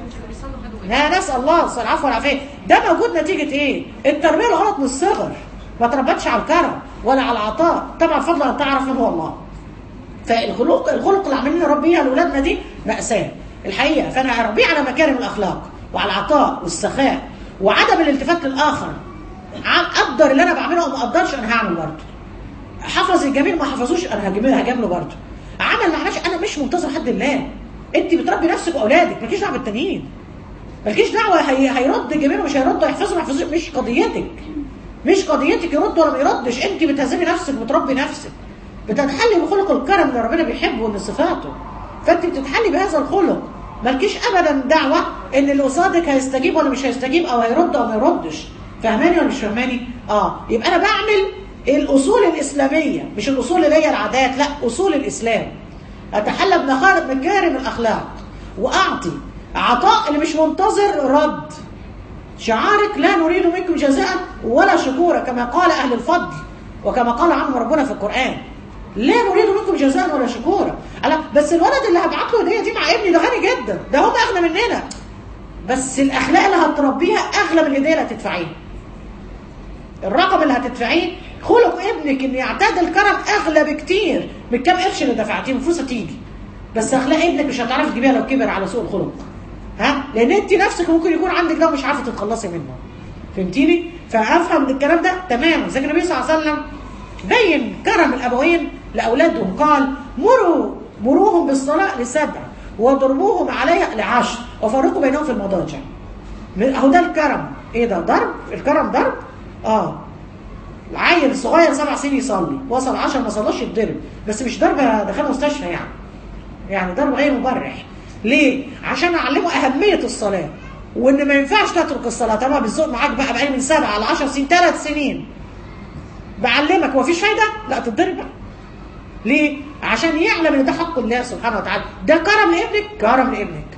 لا نسال الله العفو والعافيه ده موجود نتيجه ايه؟ التربيه الغلط من الصغر ما تربتش على الكرم ولا على العطاء طبعا فضل ان تعرف من هو الله فالخلق الخلق اللي عاملين نربيها لاولادنا دي ماساه الحقيقه فانا اربيه على مكارم الاخلاق وعلى العطاء والسخاء وعدم الالتفات للاخر اقدر اللي انا بعمله او ما اقدرش انا هعمل برضه حفظ الجميل ما حفظوش انا هجمله هجامله برضه عمل ما عملش انا مش منتظر حد الله انت بتربي نفسك واولادك مالكيش دعوه بالتانيين مالكيش دعوه هي هيرد جميل ومش هيرد هيحفظه ما يحفظوش مش قضيتك مش قضيتك يرد ولا ما يردش انت بتهذبي نفسك بتربي نفسك بتتحلي بخلق الكرم اللي ربنا بيحبه ومن صفاته فانت بتتحلي بهذا الخلق مالكيش ابدا دعوه ان اللي قصادك هيستجيب ولا مش هيستجيب او هيرد او ما يردش فاهماني ولا مش فاهماني اه يبقى انا بعمل الاصول الاسلاميه مش الاصول اللي هي العادات لا اصول الاسلام اتحلى بمخارج مكارم الاخلاق واعطي عطاء اللي مش منتظر رد شعارك لا نريد منكم جزاء ولا شكورا كما قال اهل الفضل وكما قال عنهم ربنا في القران لا نريد منكم جزاء ولا شكورا ألا بس الولد اللي هبعت له هديه دي مع ابني ده غني جدا ده هم اغنى مننا بس الاخلاق اللي هتربيها اغلى من الهديه اللي هتدفعيها الرقم اللي هتدفعيه خلق ابنك ان يعتاد الكرم اغلى بكتير من كام قرش اللي دفعتيه الفلوس هتيجي بس اخلاق ابنك مش هتعرفي تجيبيها لو كبر على سوء الخلق ها لان انت نفسك ممكن يكون عندك ده ومش عارفه تتخلصي منه فهمتيني فافهم الكلام ده تماما زي النبي صلى الله عليه وسلم بين كرم الابوين لاولادهم قال مروا مروهم بالصلاه لسبع واضربوهم عليها لعشر وفرقوا بينهم في المضاجع اهو ده الكرم ايه ده ضرب الكرم ضرب اه العيل صغير سبع سنين يصلي وصل 10 ما صلاش يتضرب بس مش ضرب دخل مستشفى يعني يعني ضرب غير مبرح ليه عشان اعلمه اهميه الصلاه وان ما ينفعش تترك الصلاه طبعا بالذوق معاك بقى بقالي من سبعه ل 10 سنين ثلاث سنين بعلمك ومفيش فايده لا تتضرب بقى ليه عشان يعلم ان ده حق الله سبحانه وتعالى ده كرم لابنك كرم لابنك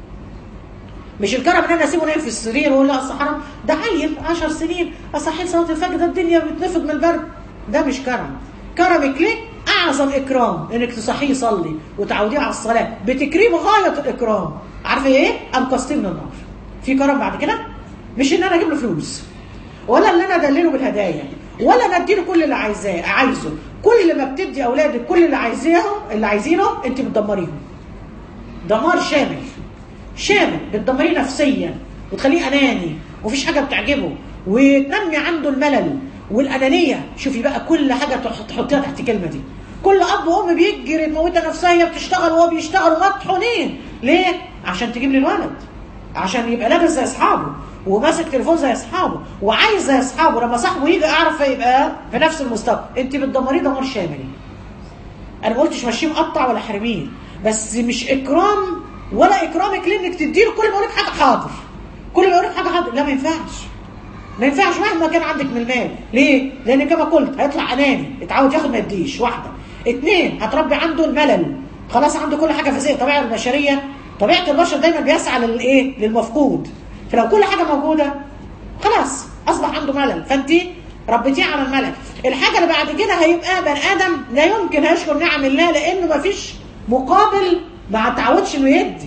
مش الكرم ان انا اسيبه نايم في السرير واقول لا اصل حرام ده عيل 10 سنين اصحي صلاه الفجر ده الدنيا بتنفض من البرد ده مش كرم كرمك ليه اعظم اكرام انك تصحيه يصلي وتعوديه على الصلاه بتكريم غايه الاكرام عارفه ايه انقذتيه من النار في كرم بعد كده مش ان انا اجيب له فلوس ولا ان انا ادلله بالهدايا ولا انا اديله كل اللي عايزاه عايزه كل ما بتدي اولادك كل اللي عايزينه اللي عايزينه انت بتدمريهم دمار شامل شامل بتدمريه نفسيا وتخليه اناني ومفيش حاجه بتعجبه وتنمي عنده الملل والانانيه شوفي بقى كل حاجه تحطيها تحت الكلمه دي كل اب وام بيجري تموتها نفسها هي بتشتغل وهو بيشتغل مطحونين ليه عشان تجيب لي الولد عشان يبقى لابس زي اصحابه وماسك تليفون زي اصحابه وعايز زي اصحابه لما صاحبه يجي اعرف يبقى في نفس المستوى انت بتدمريه دمار شامل انا ما قلتش مشيه مقطع ولا حرميه بس مش اكرام ولا اكرامك لانك تديله كل ما يقول لك حاجه حاضر كل ما يقول لك حاجه حاضر لا ما ينفعش ما ينفعش مهما كان عندك من المال ليه؟ لان كما قلت هيطلع اناني اتعود ياخد ما يديش واحده اثنين هتربي عنده الملل خلاص عنده كل حاجه فيزيائيه الطبيعه البشريه طبيعه البشر دايما بيسعى للايه؟ للمفقود فلو كل حاجه موجوده خلاص اصبح عنده ملل فانت ربيتيه على الملل الحاجه اللي بعد كده هيبقى بني ادم لا يمكن هيشكر نعم الله لانه ما فيش مقابل ما تعودش انه يدي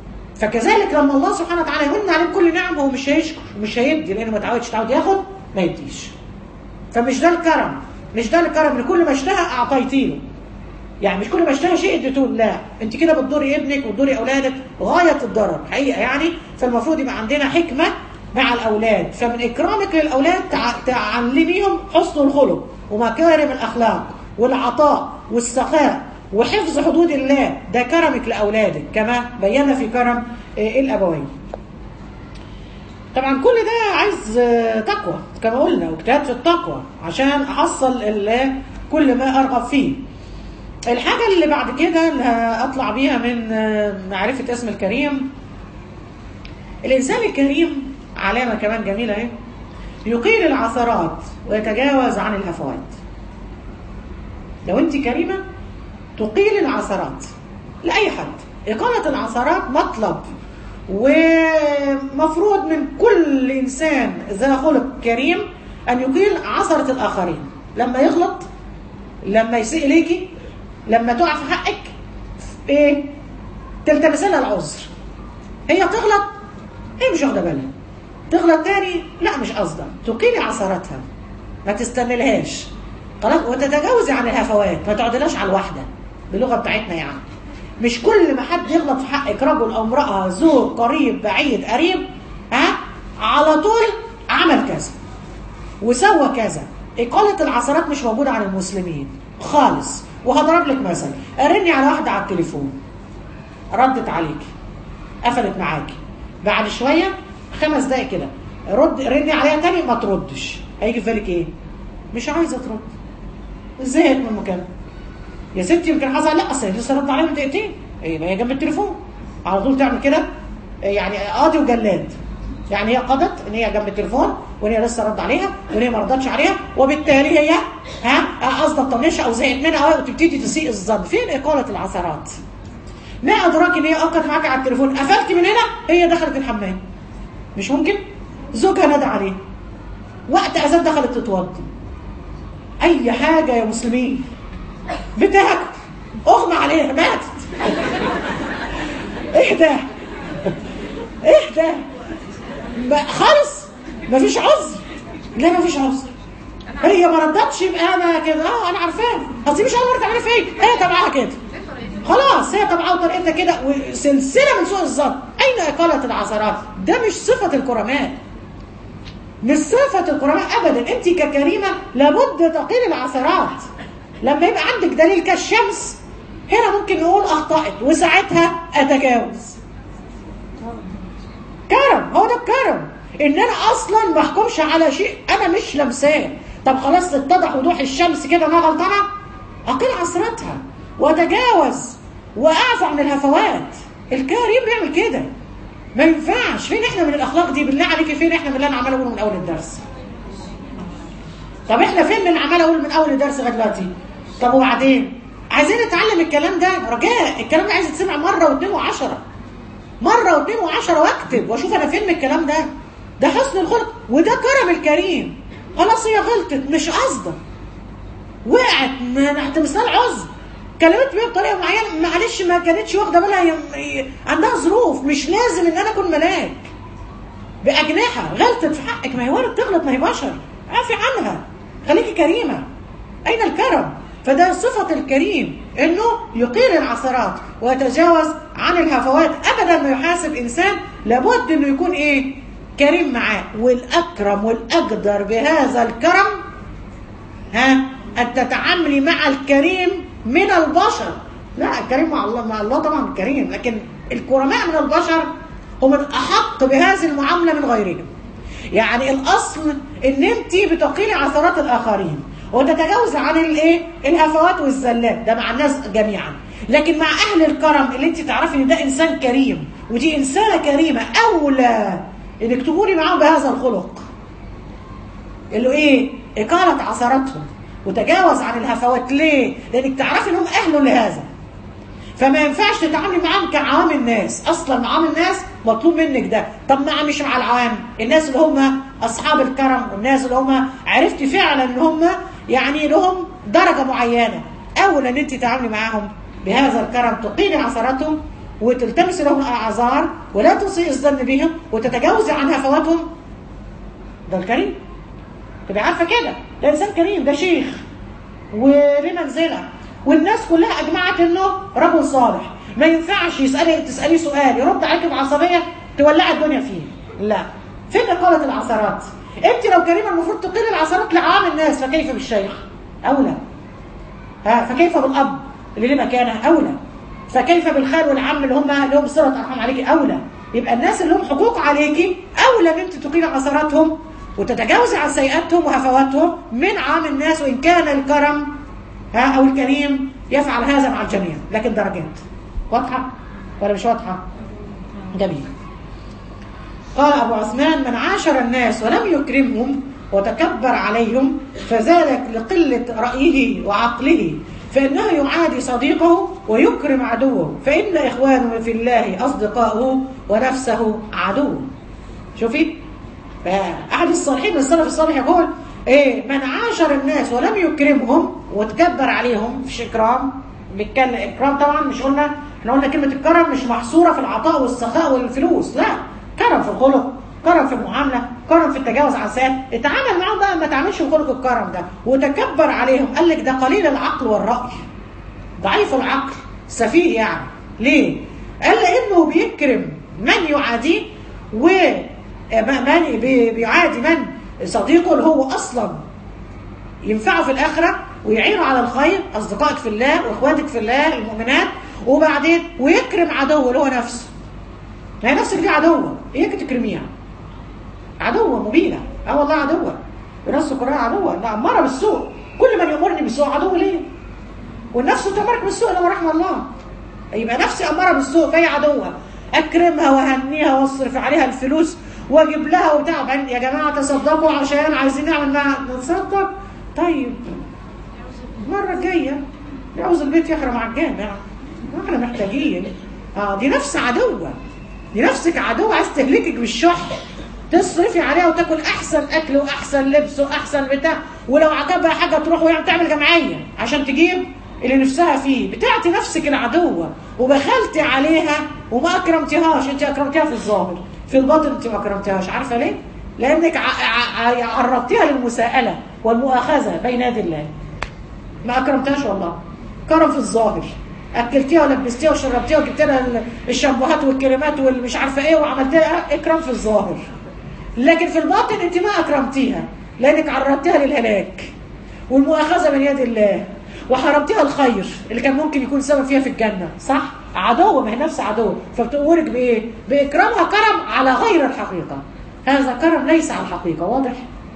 فكذلك لما الله سبحانه وتعالى يمن عليه كل نعم هو مش هيشكر مش هيدي لانه ما تعودش تعود ياخد ما يديش فمش ده الكرم مش ده الكرم ان كل ما اشتهى اعطيتي له يعني مش كل ما اشتهى شيء اديته لا انت كده بتضري ابنك وتضري اولادك غايه الضرر حقيقه يعني فالمفروض يبقى عندنا حكمه مع الاولاد فمن اكرامك للاولاد تعلميهم حسن الخلق ومكارم الاخلاق والعطاء والسخاء وحفظ حدود الله ده كرمك لاولادك كما بينا في كرم الابوين طبعا كل ده عايز تقوى كما قلنا واجتهاد في التقوى عشان احصل كل ما ارغب فيه الحاجة اللي بعد كده اللي هطلع بيها من معرفة اسم الكريم الإنسان الكريم علامة كمان جميلة اهي يقيل العثرات ويتجاوز عن الهفوات لو أنت كريمة تقيل العثرات لأي حد إقالة العثرات مطلب ومفروض من كل إنسان ذا خلق كريم أن يقيل عثرة الآخرين لما يغلط لما يسيء إليكي لما تقع في حقك إيه تلتمس لها العذر هي تغلط هي مش واخده بالها تغلط تاني لا مش قصدا تقيلي عثرتها ما تستنلهاش خلاص وتتجاوزي عن الهفوات ما تقعدلاش على الواحده باللغه بتاعتنا يعني مش كل ما حد يغلط في حقك رجل او امراه زوج قريب بعيد قريب ها على طول عمل كذا وسوى كذا إقالة العثرات مش موجودة على المسلمين خالص وهضرب لك مثل أرني على واحدة على التليفون ردت عليكي قفلت معاكي بعد شوية خمس دقايق كده رد رني عليها تاني ما تردش هيجي في بالك ايه مش عايزة ترد زهقت من المكالمة يا ستي يمكن حصل لا اصل لسه رد عليها من دقيقتين ايه ما هي جنب التليفون على طول تعمل كده يعني قاضي وجلاد يعني هي قضت ان هي جنب التليفون وان هي لسه رد عليها وان هي ما ردتش عليها وبالتالي هي ها قصدها تطنشها او زهقت منها وتبتدي تسيء الظن فين اقاله العثرات ما ادراك ان هي اقت معاك على التليفون قفلت من هنا هي دخلت الحمام مش ممكن زوجها نادى عليه وقت اذان دخلت تتوضى اي حاجه يا مسلمين بتاعك اغمى عليها ماتت اهدى اهدى خالص مفيش عذر لا مفيش عذر هي ما ردتش يبقى انا كده اه انا عارفاها اصل مش اول مره تعملي فيا هي تبعها كده خلاص هي طبعا وطريقتها كده وسلسله من سوء الظن اين اقاله العثرات ده مش صفه الكرماء مش صفه الكرماء ابدا انت ككريمه لابد تقيل العثرات لما يبقى عندك دليل كالشمس هنا ممكن نقول اخطات وساعتها اتجاوز كرم هو ده الكرم ان انا اصلا ما احكمش على شيء انا مش لمساه طب خلاص اتضح وضوح الشمس كده انا غلطانه اقل عثرتها واتجاوز واعفو عن الهفوات الكريم بيعمل كده ما ينفعش فين احنا من الاخلاق دي بالله عليك فين احنا من اللي انا عمال اقوله من اول الدرس طب احنا فين من اللي عمال اقوله من اول الدرس لغايه دلوقتي طب وبعدين عايزين نتعلم الكلام ده رجاء الكلام ده عايز يتسمع مره واثنين وعشره مره واثنين وعشره واكتب واشوف انا فين من الكلام ده ده حسن الخلق وده كرم الكريم خلاص هي غلطت مش قصده وقعت تحت مثال عذر كلمت بيها بطريقه معينه معلش ما كانتش واخده بالها عندها ظروف مش لازم ان انا اكون ملاك باجنحه غلطت في حقك ما هي وارد تغلط ما هي بشر عافي عنها خليكي كريمه اين الكرم فده صفة الكريم انه يقيل العثرات ويتجاوز عن الهفوات ابدا ما يحاسب انسان لابد انه يكون ايه كريم معاه والاكرم والاقدر بهذا الكرم ها ان تتعاملي مع الكريم من البشر لا الكريم مع الله مع الله طبعا كريم لكن الكرماء من البشر هم الاحق بهذه المعامله من غيرهم يعني الاصل ان انت بتقيلي عثرات الاخرين وتتجاوز عن الايه الهفوات والزلات ده مع الناس جميعا لكن مع اهل الكرم اللي انت تعرفي ان ده انسان كريم ودي انسانه كريمه اولى انك تكوني معاهم بهذا الخلق اللي ايه اقاله عثراتهم وتجاوز عن الهفوات ليه لانك تعرفي انهم اهل لهذا فما ينفعش تتعاملي معاهم كعوام الناس اصلا عوام الناس مطلوب منك ده طب مع مش مع العوام الناس اللي هم اصحاب الكرم والناس اللي هم عرفتي فعلا ان هم يعني لهم درجه معينه اولى ان انت تتعاملي معاهم بهذا الكرم تقيني عثراتهم وتلتمسي لهم الاعذار ولا تسيء الظن بهم وتتجاوزي عن هفواتهم ده الكريم تبقى عارفه كده ده انسان كريم ده شيخ وليه منزله والناس كلها اجمعت انه رجل صالح ما ينفعش يسالي تساليه سؤال يرد عليك بعصبيه تولعي الدنيا فيه لا فين اقاله العثرات انت لو كريمه المفروض تقيل العثرات لعوام الناس فكيف بالشيخ اولى ها فكيف بالاب اللي له مكانه اولى فكيف بالخال والعم اللي هم لهم صله ارحام عليكي اولى يبقى الناس اللي لهم حقوق عليكي اولى ان انت تقيل عثراتهم وتتجاوزي عن سيئاتهم وهفواتهم من عام الناس وان كان الكرم ها او الكريم يفعل هذا مع الجميع لكن درجات واضحه ولا مش واضحه جميل قال ابو عثمان من عاشر الناس ولم يكرمهم وتكبر عليهم فذلك لقله رايه وعقله فانه يعادي صديقه ويكرم عدوه فان اخوانه في الله اصدقاؤه ونفسه عدو شوفي فأحد الصالحين من السلف الصالح يقول إيه من عاشر الناس ولم يكرمهم وتكبر عليهم مفيش إكرام بيتكلم إكرام طبعا مش قلنا احنا قلنا كلمة الكرم مش محصورة في العطاء والسخاء والفلوس لا كرم في الخلق كرم في المعاملة كرم في التجاوز عن سات اتعامل معاهم بقى ما تعملش بخلق الكرم ده وتكبر عليهم قال لك ده قليل العقل والرأي ضعيف العقل سفيه يعني ليه؟ قال لأنه بيكرم من يعاديه ومن بيعادي من صديقه اللي هو أصلا ينفعه في الآخرة ويعينه على الخير أصدقائك في الله وإخواتك في الله المؤمنات وبعدين ويكرم عدوه اللي هو نفسه ما هي نفسك دي عدوة ايه تكرميها عدوة مبينة اه والله عدوة ونفس القرآن عدوة ده أمارة بالسوء كل من يأمرني بالسوء عدو ليه والنفس تأمرك بالسوء لما رحمة الله يبقى نفسي أمارة بالسوء فهي عدوة أكرمها وهنيها واصرف عليها الفلوس واجيب لها وبتاع يا جماعة تصدقوا عشان عايزين نعمل معاها نتصدق طيب المرة الجاية يعوز البيت يحرم على الجامع احنا محتاجين اه دي نفس عدوة دي نفسك عدوة عايز تهلكك بالشح تصرفي عليها وتاكل احسن اكل واحسن لبس واحسن بتاع ولو عجبها حاجه تروح وهي تعمل جمعيه عشان تجيب اللي نفسها فيه بتاعتي نفسك العدوه وبخلتي عليها وما اكرمتيهاش انت اكرمتيها في الظاهر في الباطن انت ما اكرمتيهاش عارفه ليه؟ لانك عرضتيها للمساءله والمؤاخذه بين يدي الله ما اكرمتهاش والله كرم في الظاهر اكلتيها ولبستيها وشربتيها وجبت لها الشامبوهات والكريمات والمش عارفه ايه وعملت لها اكرام في الظاهر لكن في الباطن انت ما اكرمتيها لانك عرضتيها للهلاك والمؤاخذه من يد الله وحرمتيها الخير اللي كان ممكن يكون سبب فيها في الجنه صح عدو ما هي نفس عدو فبتأمرك بايه باكرامها كرم على غير الحقيقه هذا كرم ليس على الحقيقه واضح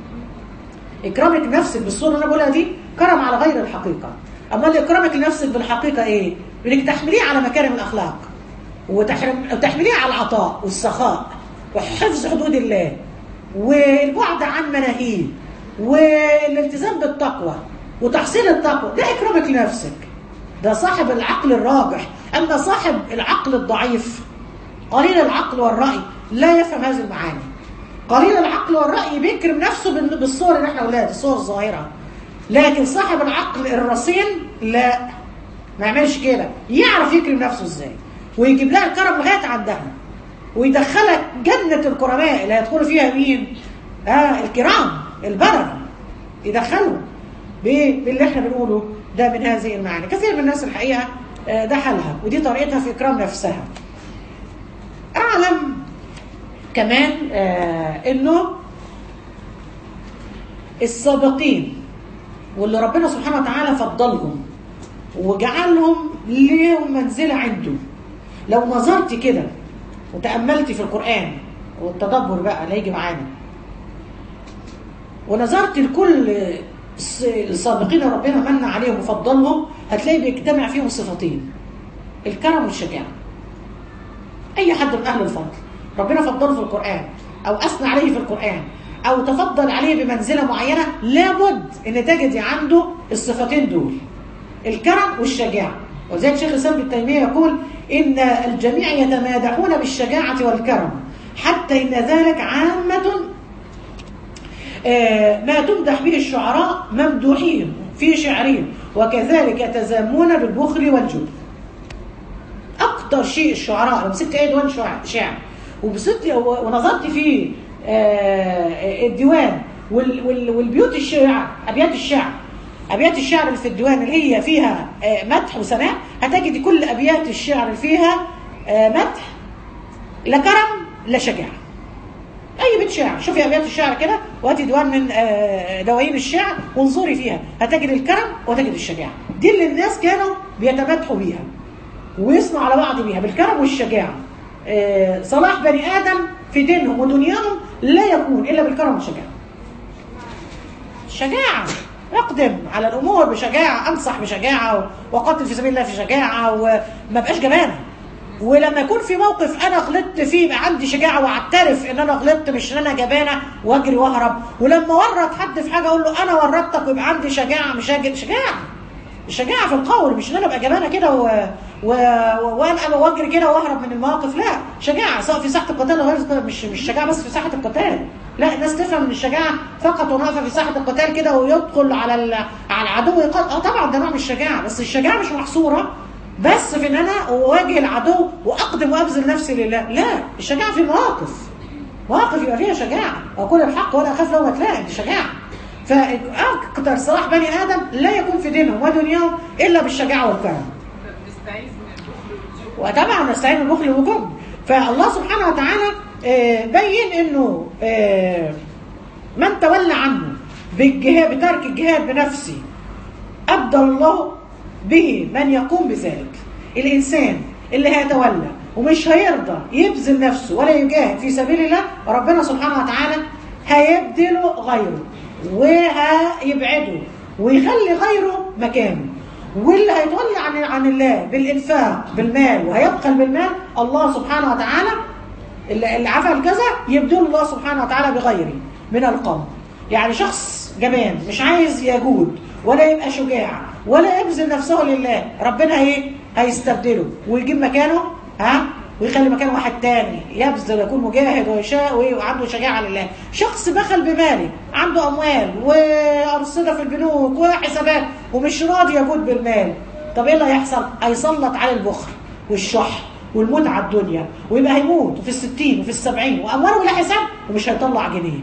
اكرامك نفسك بالصوره اللي انا بقولها دي كرم على غير الحقيقه اما اللي اكرامك لنفسك بالحقيقه ايه انك تحمليه على مكارم الاخلاق وتحمليه على العطاء والسخاء وحفظ حدود الله والبعد عن مناهيه والالتزام بالتقوى وتحصيل التقوى ده اكرامك لنفسك ده صاحب العقل الراجح اما صاحب العقل الضعيف قليل العقل والراي لا يفهم هذه المعاني قليل العقل والراي بيكرم نفسه بالصور اللي احنا اولاد الصور الظاهره لكن صاحب العقل الرصين لا ما يعملش كده يعرف يكرم نفسه ازاي ويجيب لها الكرم لغايه عندها ويدخلك جنة الكرماء اللي هيدخلوا فيها مين؟ آه الكرام البرر يدخلوا باللي احنا بنقوله ده من هذه المعاني كثير من الناس الحقيقة آه ده حالها ودي طريقتها في إكرام نفسها أعلم كمان آه إنه السابقين واللي ربنا سبحانه وتعالى فضلهم وجعلهم ليهم منزلة عنده لو نظرت كده وتأملتي في القرآن والتدبر بقى اللي هيجي معانا ونظرت لكل السابقين ربنا من عليهم وفضلهم هتلاقي بيجتمع فيهم صفتين الكرم والشجاعة أي حد من أهل الفضل ربنا فضله في القرآن أو أثنى عليه في القرآن أو تفضل عليه بمنزلة معينة لابد أن تجدي عنده الصفتين دول الكرم والشجاعة وزيك شيخ الإسلام ابن تيمية يقول إن الجميع يتمادحون بالشجاعة والكرم حتى إن ذلك عامة ما تمدح به الشعراء ممدوحين في شعرهم وكذلك يتزامون بالبخل والجود أكتر شيء الشعراء لو مسكت أي ديوان شعر وبسطت ونظرت في الديوان والبيوت الشعر أبيات الشعر أبيات الشعر اللي في الديوان اللي هي فيها مدح وثناء هتجد كل أبيات الشعر اللي فيها مدح لا كرم لا شجاعة أي بيت شعر شوفي أبيات الشعر كده وهاتي ديوان من دواوين الشعر وانظري فيها هتجد الكرم وتجد الشجاعة دي اللي الناس كانوا بيتمدحوا بيها ويصنعوا على بعض بيها بالكرم والشجاعة صلاح بني آدم في دينهم ودنياهم لا يكون إلا بالكرم والشجاعة شجاعة اقدم على الامور بشجاعه انصح بشجاعه وقاتل في سبيل الله في شجاعه وما بقاش جبانه ولما يكون في موقف انا غلطت فيه يبقى عندي شجاعه واعترف ان انا غلطت مش ان انا جبانه واجري واهرب ولما ورط حد في حاجه اقول له انا ورطتك ويبقى عندي شجاعه مش هاجر شجاعه الشجاعه في القول مش ان انا ابقى جبانه كده و... و... وانقل واجري كده واهرب من المواقف لا شجاعه سواء في ساحه القتال أو غير مش مش شجاعه بس في ساحه القتال لا الناس تفهم ان الشجاعه فقط ونقف في ساحه القتال كده ويدخل على ال... على العدو يقاتل اه طبعا ده نوع من الشجاعه بس الشجاعه مش محصوره بس في ان انا اواجه العدو واقدم وابذل نفسي لله لا الشجاعه في مواقف مواقف يبقى فيها شجاعه واقول الحق ولا اخاف لو تلاقي دي شجاعه فاكثر صلاح بني ادم لا يكون في دينهم ودنياهم الا بالشجاعه والكرم نستعيذ من البخل والجبن وطبعا نستعين بالبخل والجبن فالله سبحانه وتعالى آه، بين انه آه، من تولى عنه بالجهاد بترك الجهاد بنفسه ابدل الله به من يقوم بذلك الانسان اللي هيتولى ومش هيرضى يبذل نفسه ولا يجاهد في سبيل الله ربنا سبحانه وتعالى هيبدله غيره وهيبعده ويخلي غيره مكانه واللي هيتولى عن عن الله بالانفاق بالمال وهيبخل بالمال الله سبحانه وتعالى اللي اللي عمل كذا يبدل الله سبحانه وتعالى بغيره من القوم يعني شخص جبان مش عايز يجود ولا يبقى شجاع ولا يبذل نفسه لله ربنا ايه هيستبدله ويجيب مكانه ها ويخلي مكانه واحد تاني يبذل يكون مجاهد ويشاء وعنده شجاعه لله شخص بخل بماله عنده اموال وارصده في البنوك وحسابات ومش راضي يجود بالمال طب ايه اللي هيحصل هيسلط عليه البخل والشح والموت على الدنيا ويبقى هيموت وفي الستين وفي السبعين وامواله بلا حساب ومش هيطلع جنيه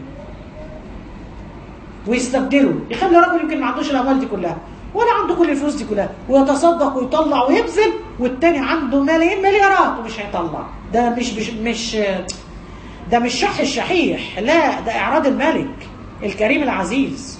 ويستبدله يخلي راجل يمكن ما عندوش الاموال دي كلها ولا عنده كل الفلوس دي كلها ويتصدق ويطلع ويبذل والتاني عنده ملايين مليارات ومش هيطلع ده مش مش مش ده مش شح الشحيح لا ده اعراض الملك الكريم العزيز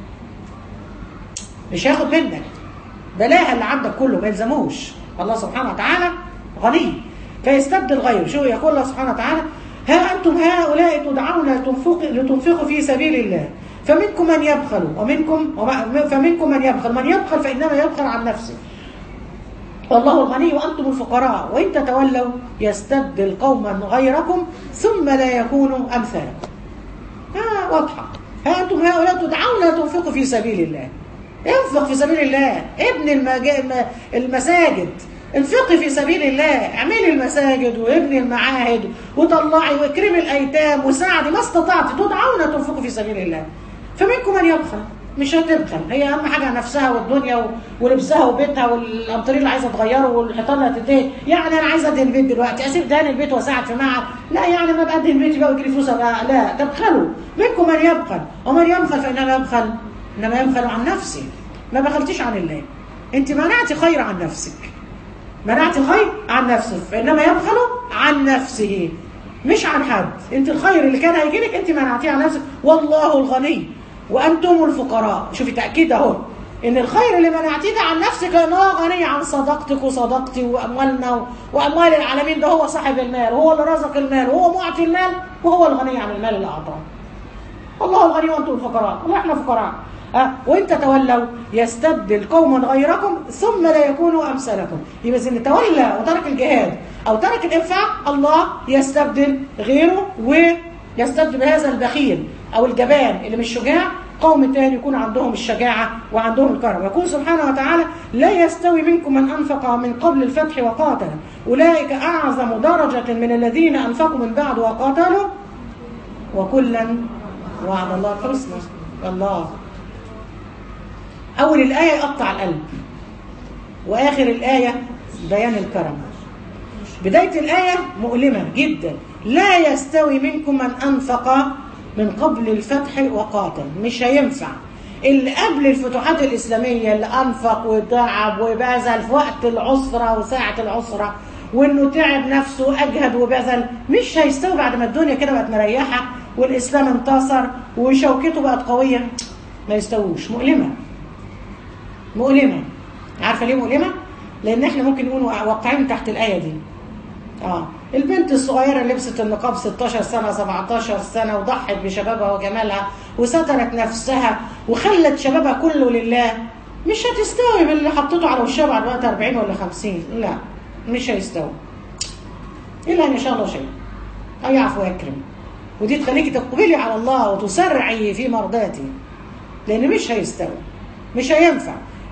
مش هياخد منك بلاها اللي عندك كله ما يلزموش الله سبحانه وتعالى غني فيستبدل غيره شو يقول الله سبحانه وتعالى ها أنتم هؤلاء تدعون لتنفق لتنفقوا في سبيل الله فمنكم من يبخل ومنكم وما- فمنكم من يبخل من يبخل فإنما يبخل عن نفسه والله الغني وأنتم الفقراء وإن تتولوا يستبدل قوما غيركم ثم لا يكونوا أمثالكم ها واضحة ها أنتم هؤلاء تدعون لتنفقوا في سبيل الله انفق في سبيل الله ابن المجا... الم- المساجد انفقي في سبيل الله اعملي المساجد وابني المعاهد وطلعي واكرمي الايتام وساعدي ما استطعت تدعون تنفقوا في سبيل الله فمنكم من يبخل مش هتبخل هي اهم حاجه نفسها والدنيا و- ولبسها وبيتها والامطاريه اللي عايزه تغيره والحيطان اللي هتدهن يعني انا عايزه ادهن البيت دلوقتي اسيب دهن البيت واساعد في معهد لا يعني ما ابقى ادهن بيتي بقى ويجي لي فلوس أبقى- لا تبخلوا منكم من يبخل ومن يبخل فانما يبخل انما يبخل عن نفسه ما بخلتيش عن الله انت منعتي خير عن نفسك منعت الخير عن نفسه فانما يبخل عن نفسه مش عن حد انت الخير اللي كان هيجي لك انت منعتيه عن نفسك والله الغني وانتم الفقراء شوفي تاكيد اهو ان الخير اللي منعتيه ده عن نفسك لان هو غني عن صداقتك وصداقتي واموالنا و- واموال العالمين ده هو صاحب المال وهو اللي رزق المال وهو معطي المال وهو الغني عن المال اللي اعطاه الله الغني وانتم الفقراء واحنا فقراء أه؟ وان تتولوا يستبدل قوما غيركم ثم لا يكونوا امثالكم يبقى اذا تولى وترك الجهاد او ترك الانفاق الله يستبدل غيره ويستبدل بهذا البخيل او الجبان اللي مش شجاع قوم تاني يكون عندهم الشجاعة وعندهم الكرم يقول سبحانه وتعالى لا يستوي منكم من أنفق من قبل الفتح وقاتل أولئك أعظم درجة من الذين أنفقوا من بعد وقاتلوا وكلا وعد الله الحسنى الله أول الآية يقطع القلب وآخر الآية بيان الكرم بداية الآية مؤلمة جدا لا يستوي منكم من أنفق من قبل الفتح وقاتل مش هينفع اللي قبل الفتوحات الإسلامية اللي أنفق وتعب وبذل في وقت العسرة وساعة العسرة وإنه تعب نفسه وأجهد وبذل مش هيستوي بعد ما الدنيا كده بقت مريحة والإسلام انتصر وشوكته بقت قوية ما يستووش مؤلمة مؤلمة عارفة ليه مؤلمة؟ لأن احنا ممكن نكون واقعين تحت الآية دي اه البنت الصغيرة اللي لبست النقاب 16 سنة 17 سنة وضحت بشبابها وجمالها وسترت نفسها وخلت شبابها كله لله مش هتستوي باللي حطيته على وشها بعد وقت 40 ولا 50 لا مش هيستوي إلا أن يشاء الله شيء أو يعفو ويكرم ودي تخليكي تقبلي على الله وتسرعي في مرضاتي لأن مش هيستوي مش هينفع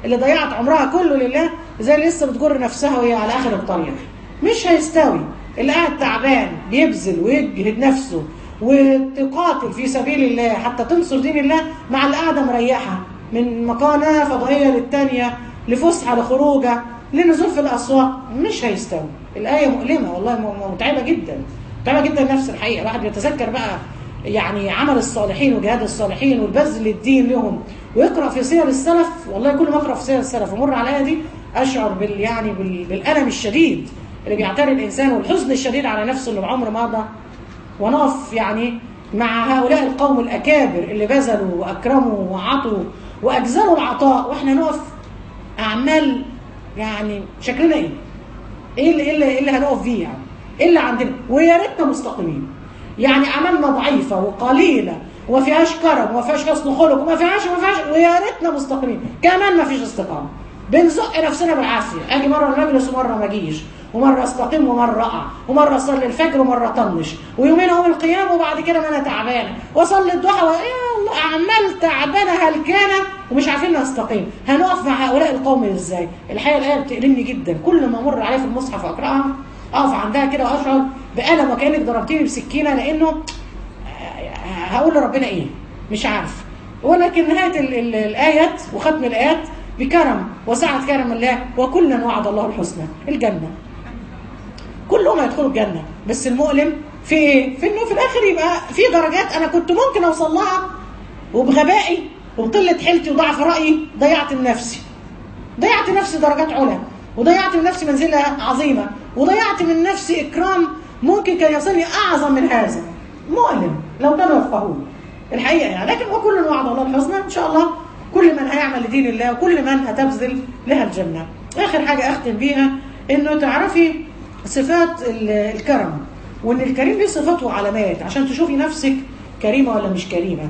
اللي ضيعت عمرها كله لله زي اللي لسه بتجر نفسها وهي على اخر الطريق مش هيستوي اللي قاعد تعبان بيبذل ويجهد نفسه وتقاتل في سبيل الله حتى تنصر دين الله مع اللي قاعده مريحه من مكانه فضائيه للتانيه لفسحه لخروجه لنزول في الاسواق مش هيستوي الايه مؤلمه والله م- متعبه جدا متعبه جدا نفس الحقيقه الواحد بيتذكر بقى يعني عمل الصالحين وجهاد الصالحين والبذل للدين لهم ويقرا في سير السلف والله كل ما اقرا في سير السلف ومر على الايه دي اشعر بال يعني بال- بالالم الشديد اللي بيعتري الانسان والحزن الشديد على نفسه اللي بعمر مضى ونقف يعني مع هؤلاء القوم الأكابر اللي بذلوا وأكرموا وعطوا وأجزلوا العطاء وإحنا نقف أعمال يعني شكلنا إيه؟ إيه اللي, إيه اللي, إيه اللي هنقف فيه يعني؟ إيه اللي عندنا؟ ويا ريتنا مستقيمين يعني أعمالنا ضعيفة وقليلة وما فيهاش كرم وما فيهاش حسن خلق وما فيهاش وما فيهاش ويا ريتنا مستقيمين كمان ما فيش استقامة بنزق نفسنا بالعافية أجي مرة المجلس ومرة ما أجيش ومرة استقيم ومرة أقع ومرة أصلي الفجر ومرة طنش ويومين أقوم القيام وبعد كده ما أنا تعبانة وأصلي الضحى يا الله أعمال تعبانة هلكانة ومش عارفين نستقيم هنقف مع هؤلاء القوم إزاي الحقيقة الآية بتألمني جدا كل ما أمر عليها في المصحف وأقرأها أقف عندها كده وأشعر بألم وكأنك ضربتيني بسكينة لأنه هقول لربنا إيه مش عارف ولكن نهاية ال- ال- الآيات وختم الآيات بكرم وسعة كرم الله وكلا وعد الله الحسنى الجنة كلهم هيدخلوا الجنة بس المؤلم في ايه؟ في انه في الاخر يبقى في درجات انا كنت ممكن اوصل لها وبغبائي وبقلة حيلتي وضعف رأيي ضيعت من نفسي ضيعت نفسي درجات علا وضيعت من نفسي منزلة عظيمة وضيعت من نفسي إكرام ممكن كان يصلني أعظم من هذا مؤلم لو كانوا يفقهون الحقيقة يعني لكن وكل وعد الله الحسنى إن شاء الله كل من هيعمل لدين الله وكل من هتبذل لها الجنة آخر حاجة أختم بيها إنه تعرفي صفات ال- الكرم وإن الكريم ليه صفات وعلامات عشان تشوفي نفسك كريمة ولا مش كريمة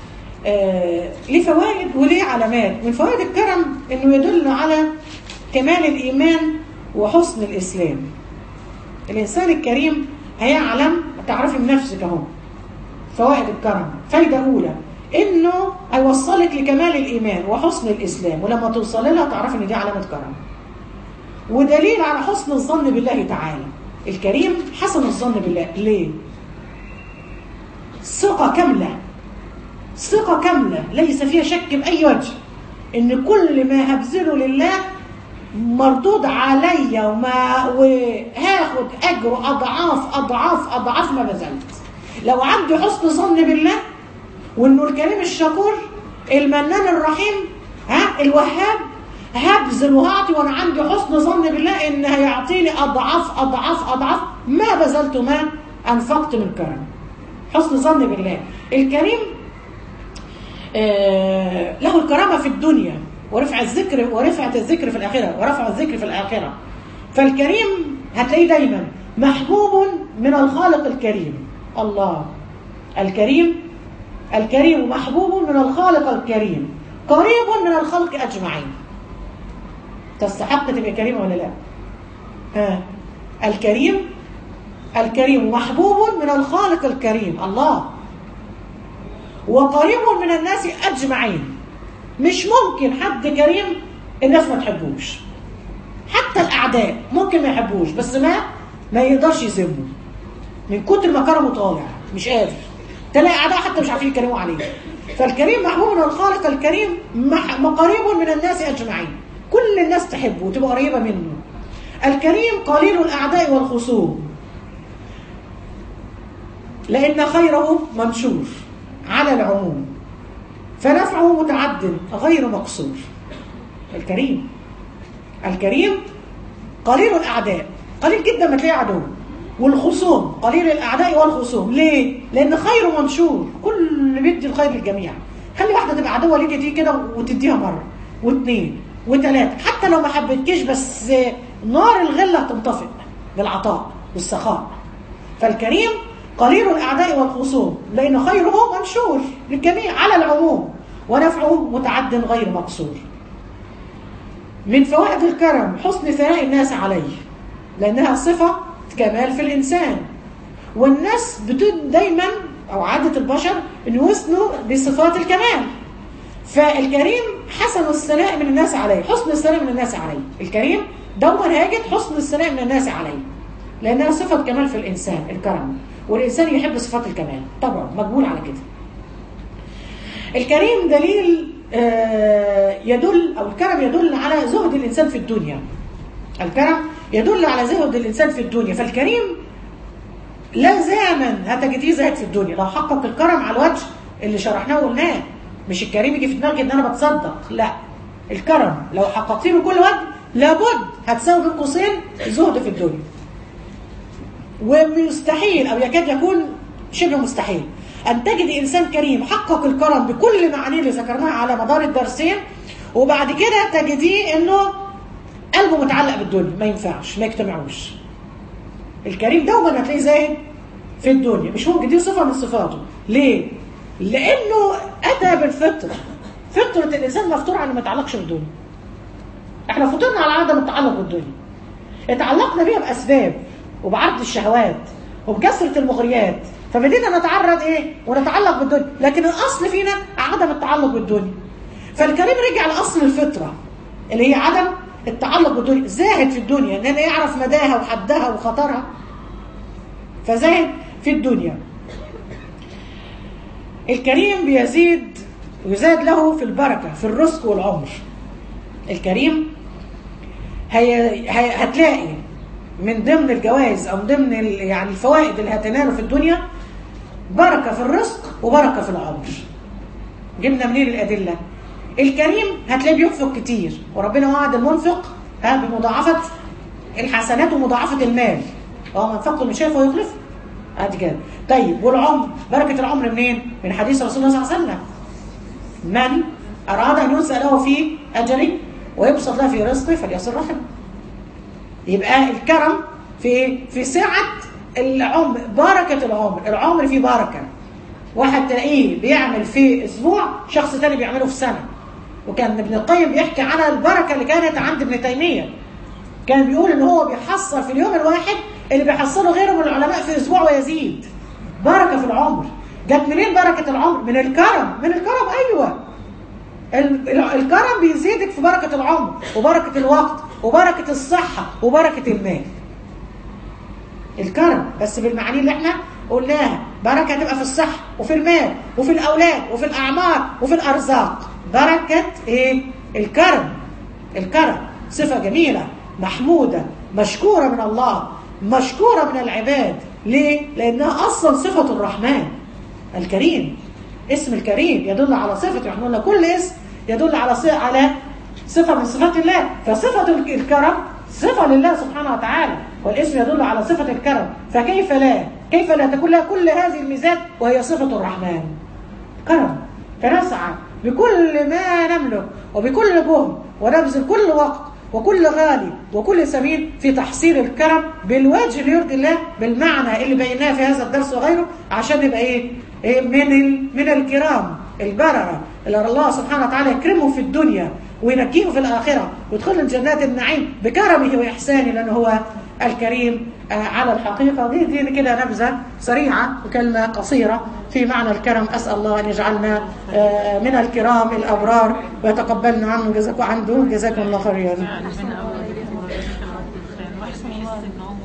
آه، ليه فوائد وليه علامات من فوائد الكرم انه يدل على كمال الايمان وحسن الاسلام الانسان الكريم هيعلم تعرفي من نفسك اهو فوائد الكرم فايده اولى انه هيوصلك لكمال الايمان وحسن الاسلام ولما توصلي لها تعرفي ان دي علامه كرم ودليل على حسن الظن بالله تعالى الكريم حسن الظن بالله ليه ثقه كامله ثقة كاملة ليس فيها شك بأي وجه إن كل ما هبذله لله مردود عليا وما وهاخد أجر أضعاف أضعاف أضعاف ما بذلت لو عندي حسن ظن بالله وإنه الكريم الشكور المنان الرحيم ها الوهاب هبذل وهعطي وأنا عندي حسن ظن بالله إن هيعطيني أضعاف أضعاف أضعاف ما بذلت ما أنفقت من كرم حسن ظن بالله الكريم آه، له الكرامة في الدنيا ورفع الذكر ورفعة الذكر في الآخرة ورفع الذكر في الآخرة فالكريم هتلاقيه دايما محبوب من الخالق الكريم الله الكريم الكريم محبوب من الخالق الكريم قريب من الخلق أجمعين تستحق تبقى كريم ولا لا آه. الكريم الكريم محبوب من الخالق الكريم الله وقريب من الناس أجمعين مش ممكن حد كريم الناس ما تحبوش حتى الأعداء ممكن ما يحبوش بس ما ما يقدرش يسيبه من كتر ما كرمه طالع مش قادر تلاقي أعداء حتى مش عارفين يتكلموا عليه فالكريم محبوب من الخالق الكريم مح- قريب من الناس أجمعين كل الناس تحبه وتبقى قريبة منه الكريم قليل الأعداء والخصوم لأن خيره منشور على العموم فنفعه متعد غير مقصور الكريم الكريم قليل الأعداء قليل جدا ما تلاقي عدو والخصوم قليل الأعداء والخصوم ليه؟ لأن خيره منشور كل بيدي الخير للجميع خلي واحدة تبقى عدوة ليك تيجي كده وتديها مرة واثنين وثلاثة حتى لو ما حبيتكيش بس نار الغلة هتنطفئ بالعطاء والسخاء فالكريم قليل الأعداء والخصوم لأن خيره منشور للجميع على العموم ونفعه متعد غير مقصور من فوائد الكرم حسن ثناء الناس عليه لأنها صفة كمال في الإنسان والناس بتد دايما أو عادة البشر أن يوزنوا بصفات الكمال فالكريم حسن الثناء من الناس عليه حسن الثناء من الناس عليه الكريم دوما هاجد حسن الثناء من الناس عليه لأنها صفة كمال في الإنسان الكرم والإنسان يحب صفات الكمال طبعا مقبول على كده الكريم دليل آه، يدل أو الكرم يدل على زهد الإنسان في الدنيا الكرم يدل على زهد الإنسان في الدنيا فالكريم لا زامن هتجديه زاهد في الدنيا لو حقق الكرم على الوجه اللي شرحناه وقلناه مش الكريم يجي في دماغك ان انا بتصدق لا الكرم لو حققتيه من كل وجه لابد هتساوي بين قوسين زهد في الدنيا ومستحيل او يكاد يكون شبه مستحيل ان تجد انسان كريم حقق الكرم بكل معانيه اللي ذكرناها على مدار الدرسين وبعد كده تجديه انه قلبه متعلق بالدنيا ما ينفعش ما يجتمعوش الكريم دوما هتلاقيه زاهد في الدنيا مش ممكن دي صفه من صفاته ليه لانه اتى بالفطره فطره الانسان مفطور على ما يتعلقش بالدنيا احنا فطرنا على عدم التعلق بالدنيا اتعلقنا بيها باسباب وبعرض الشهوات وبكثره المغريات فبدينا نتعرض ايه ونتعلق بالدنيا لكن الاصل فينا عدم التعلق بالدنيا فالكريم رجع لاصل الفطره اللي هي عدم التعلق بالدنيا زاهد في الدنيا ان انا يعرف مداها وحدها وخطرها فزاهد في الدنيا الكريم بيزيد ويزاد له في البركه في الرزق والعمر الكريم هي هي هتلاقي من ضمن الجوائز او ضمن ال- يعني الفوائد اللي هتناله في الدنيا بركه في الرزق وبركه في العمر جبنا منين الادله الكريم هتلاقيه بينفق كتير وربنا وعد المنفق ها بمضاعفه الحسنات ومضاعفه المال اه من فقه المشاف ويخلف ادي كده طيب والعمر بركه العمر منين من حديث رسول الله صلى الله عليه وسلم من اراد ان ينسى له في اجله ويبسط له في رزقه فليصل رحمه يبقى الكرم في ايه؟ في سعة العمر بركة العمر العمر فيه بركة واحد تلاقيه بيعمل في اسبوع شخص تاني بيعمله في سنة وكان ابن القيم بيحكي على البركة اللي كانت عند ابن تيمية كان بيقول ان هو بيحصل في اليوم الواحد اللي بيحصله غيره من العلماء في اسبوع ويزيد بركة في العمر جت منين بركة العمر من الكرم من الكرم ايوه ال- ال- الكرم بيزيدك في بركة العمر وبركة الوقت وبركة الصحة وبركة المال الكرم بس بالمعاني اللي احنا قلناها بركة تبقى في الصحة وفي المال وفي الأولاد وفي الأعمار وفي الأرزاق بركة ايه الكرم الكرم صفة جميلة محمودة مشكورة من الله مشكورة من العباد ليه؟ لأنها أصلا صفة الرحمن الكريم اسم الكريم يدل على صفة احنا قلنا كل اسم يدل على صفة على صفة من صفات الله فصفة الكرم صفة لله سبحانه وتعالى والاسم يدل على صفة الكرم فكيف لا كيف لا تكون لها كل هذه الميزات وهي صفة الرحمن كرم فنسعى بكل ما نملك وبكل جهد ونبذل كل وقت وكل غالي وكل سبيل في تحصيل الكرم بالوجه اللي يرضي الله بالمعنى اللي بيناه في هذا الدرس وغيره عشان يبقى ايه, إيه من ال من الكرام البرره اللي الله سبحانه وتعالى يكرمه في الدنيا وينكيه في الاخره ويدخل الجنات النعيم بكرمه واحسانه لانه هو الكريم آه، على الحقيقه دي دي كده نبذه سريعه وكلمه قصيره في معنى الكرم اسال الله ان يجعلنا آه، من الكرام الابرار ويتقبلنا عنه جزاكم عنده جزاكم الله خيرا ربنا أول الواحد بيحس إن هو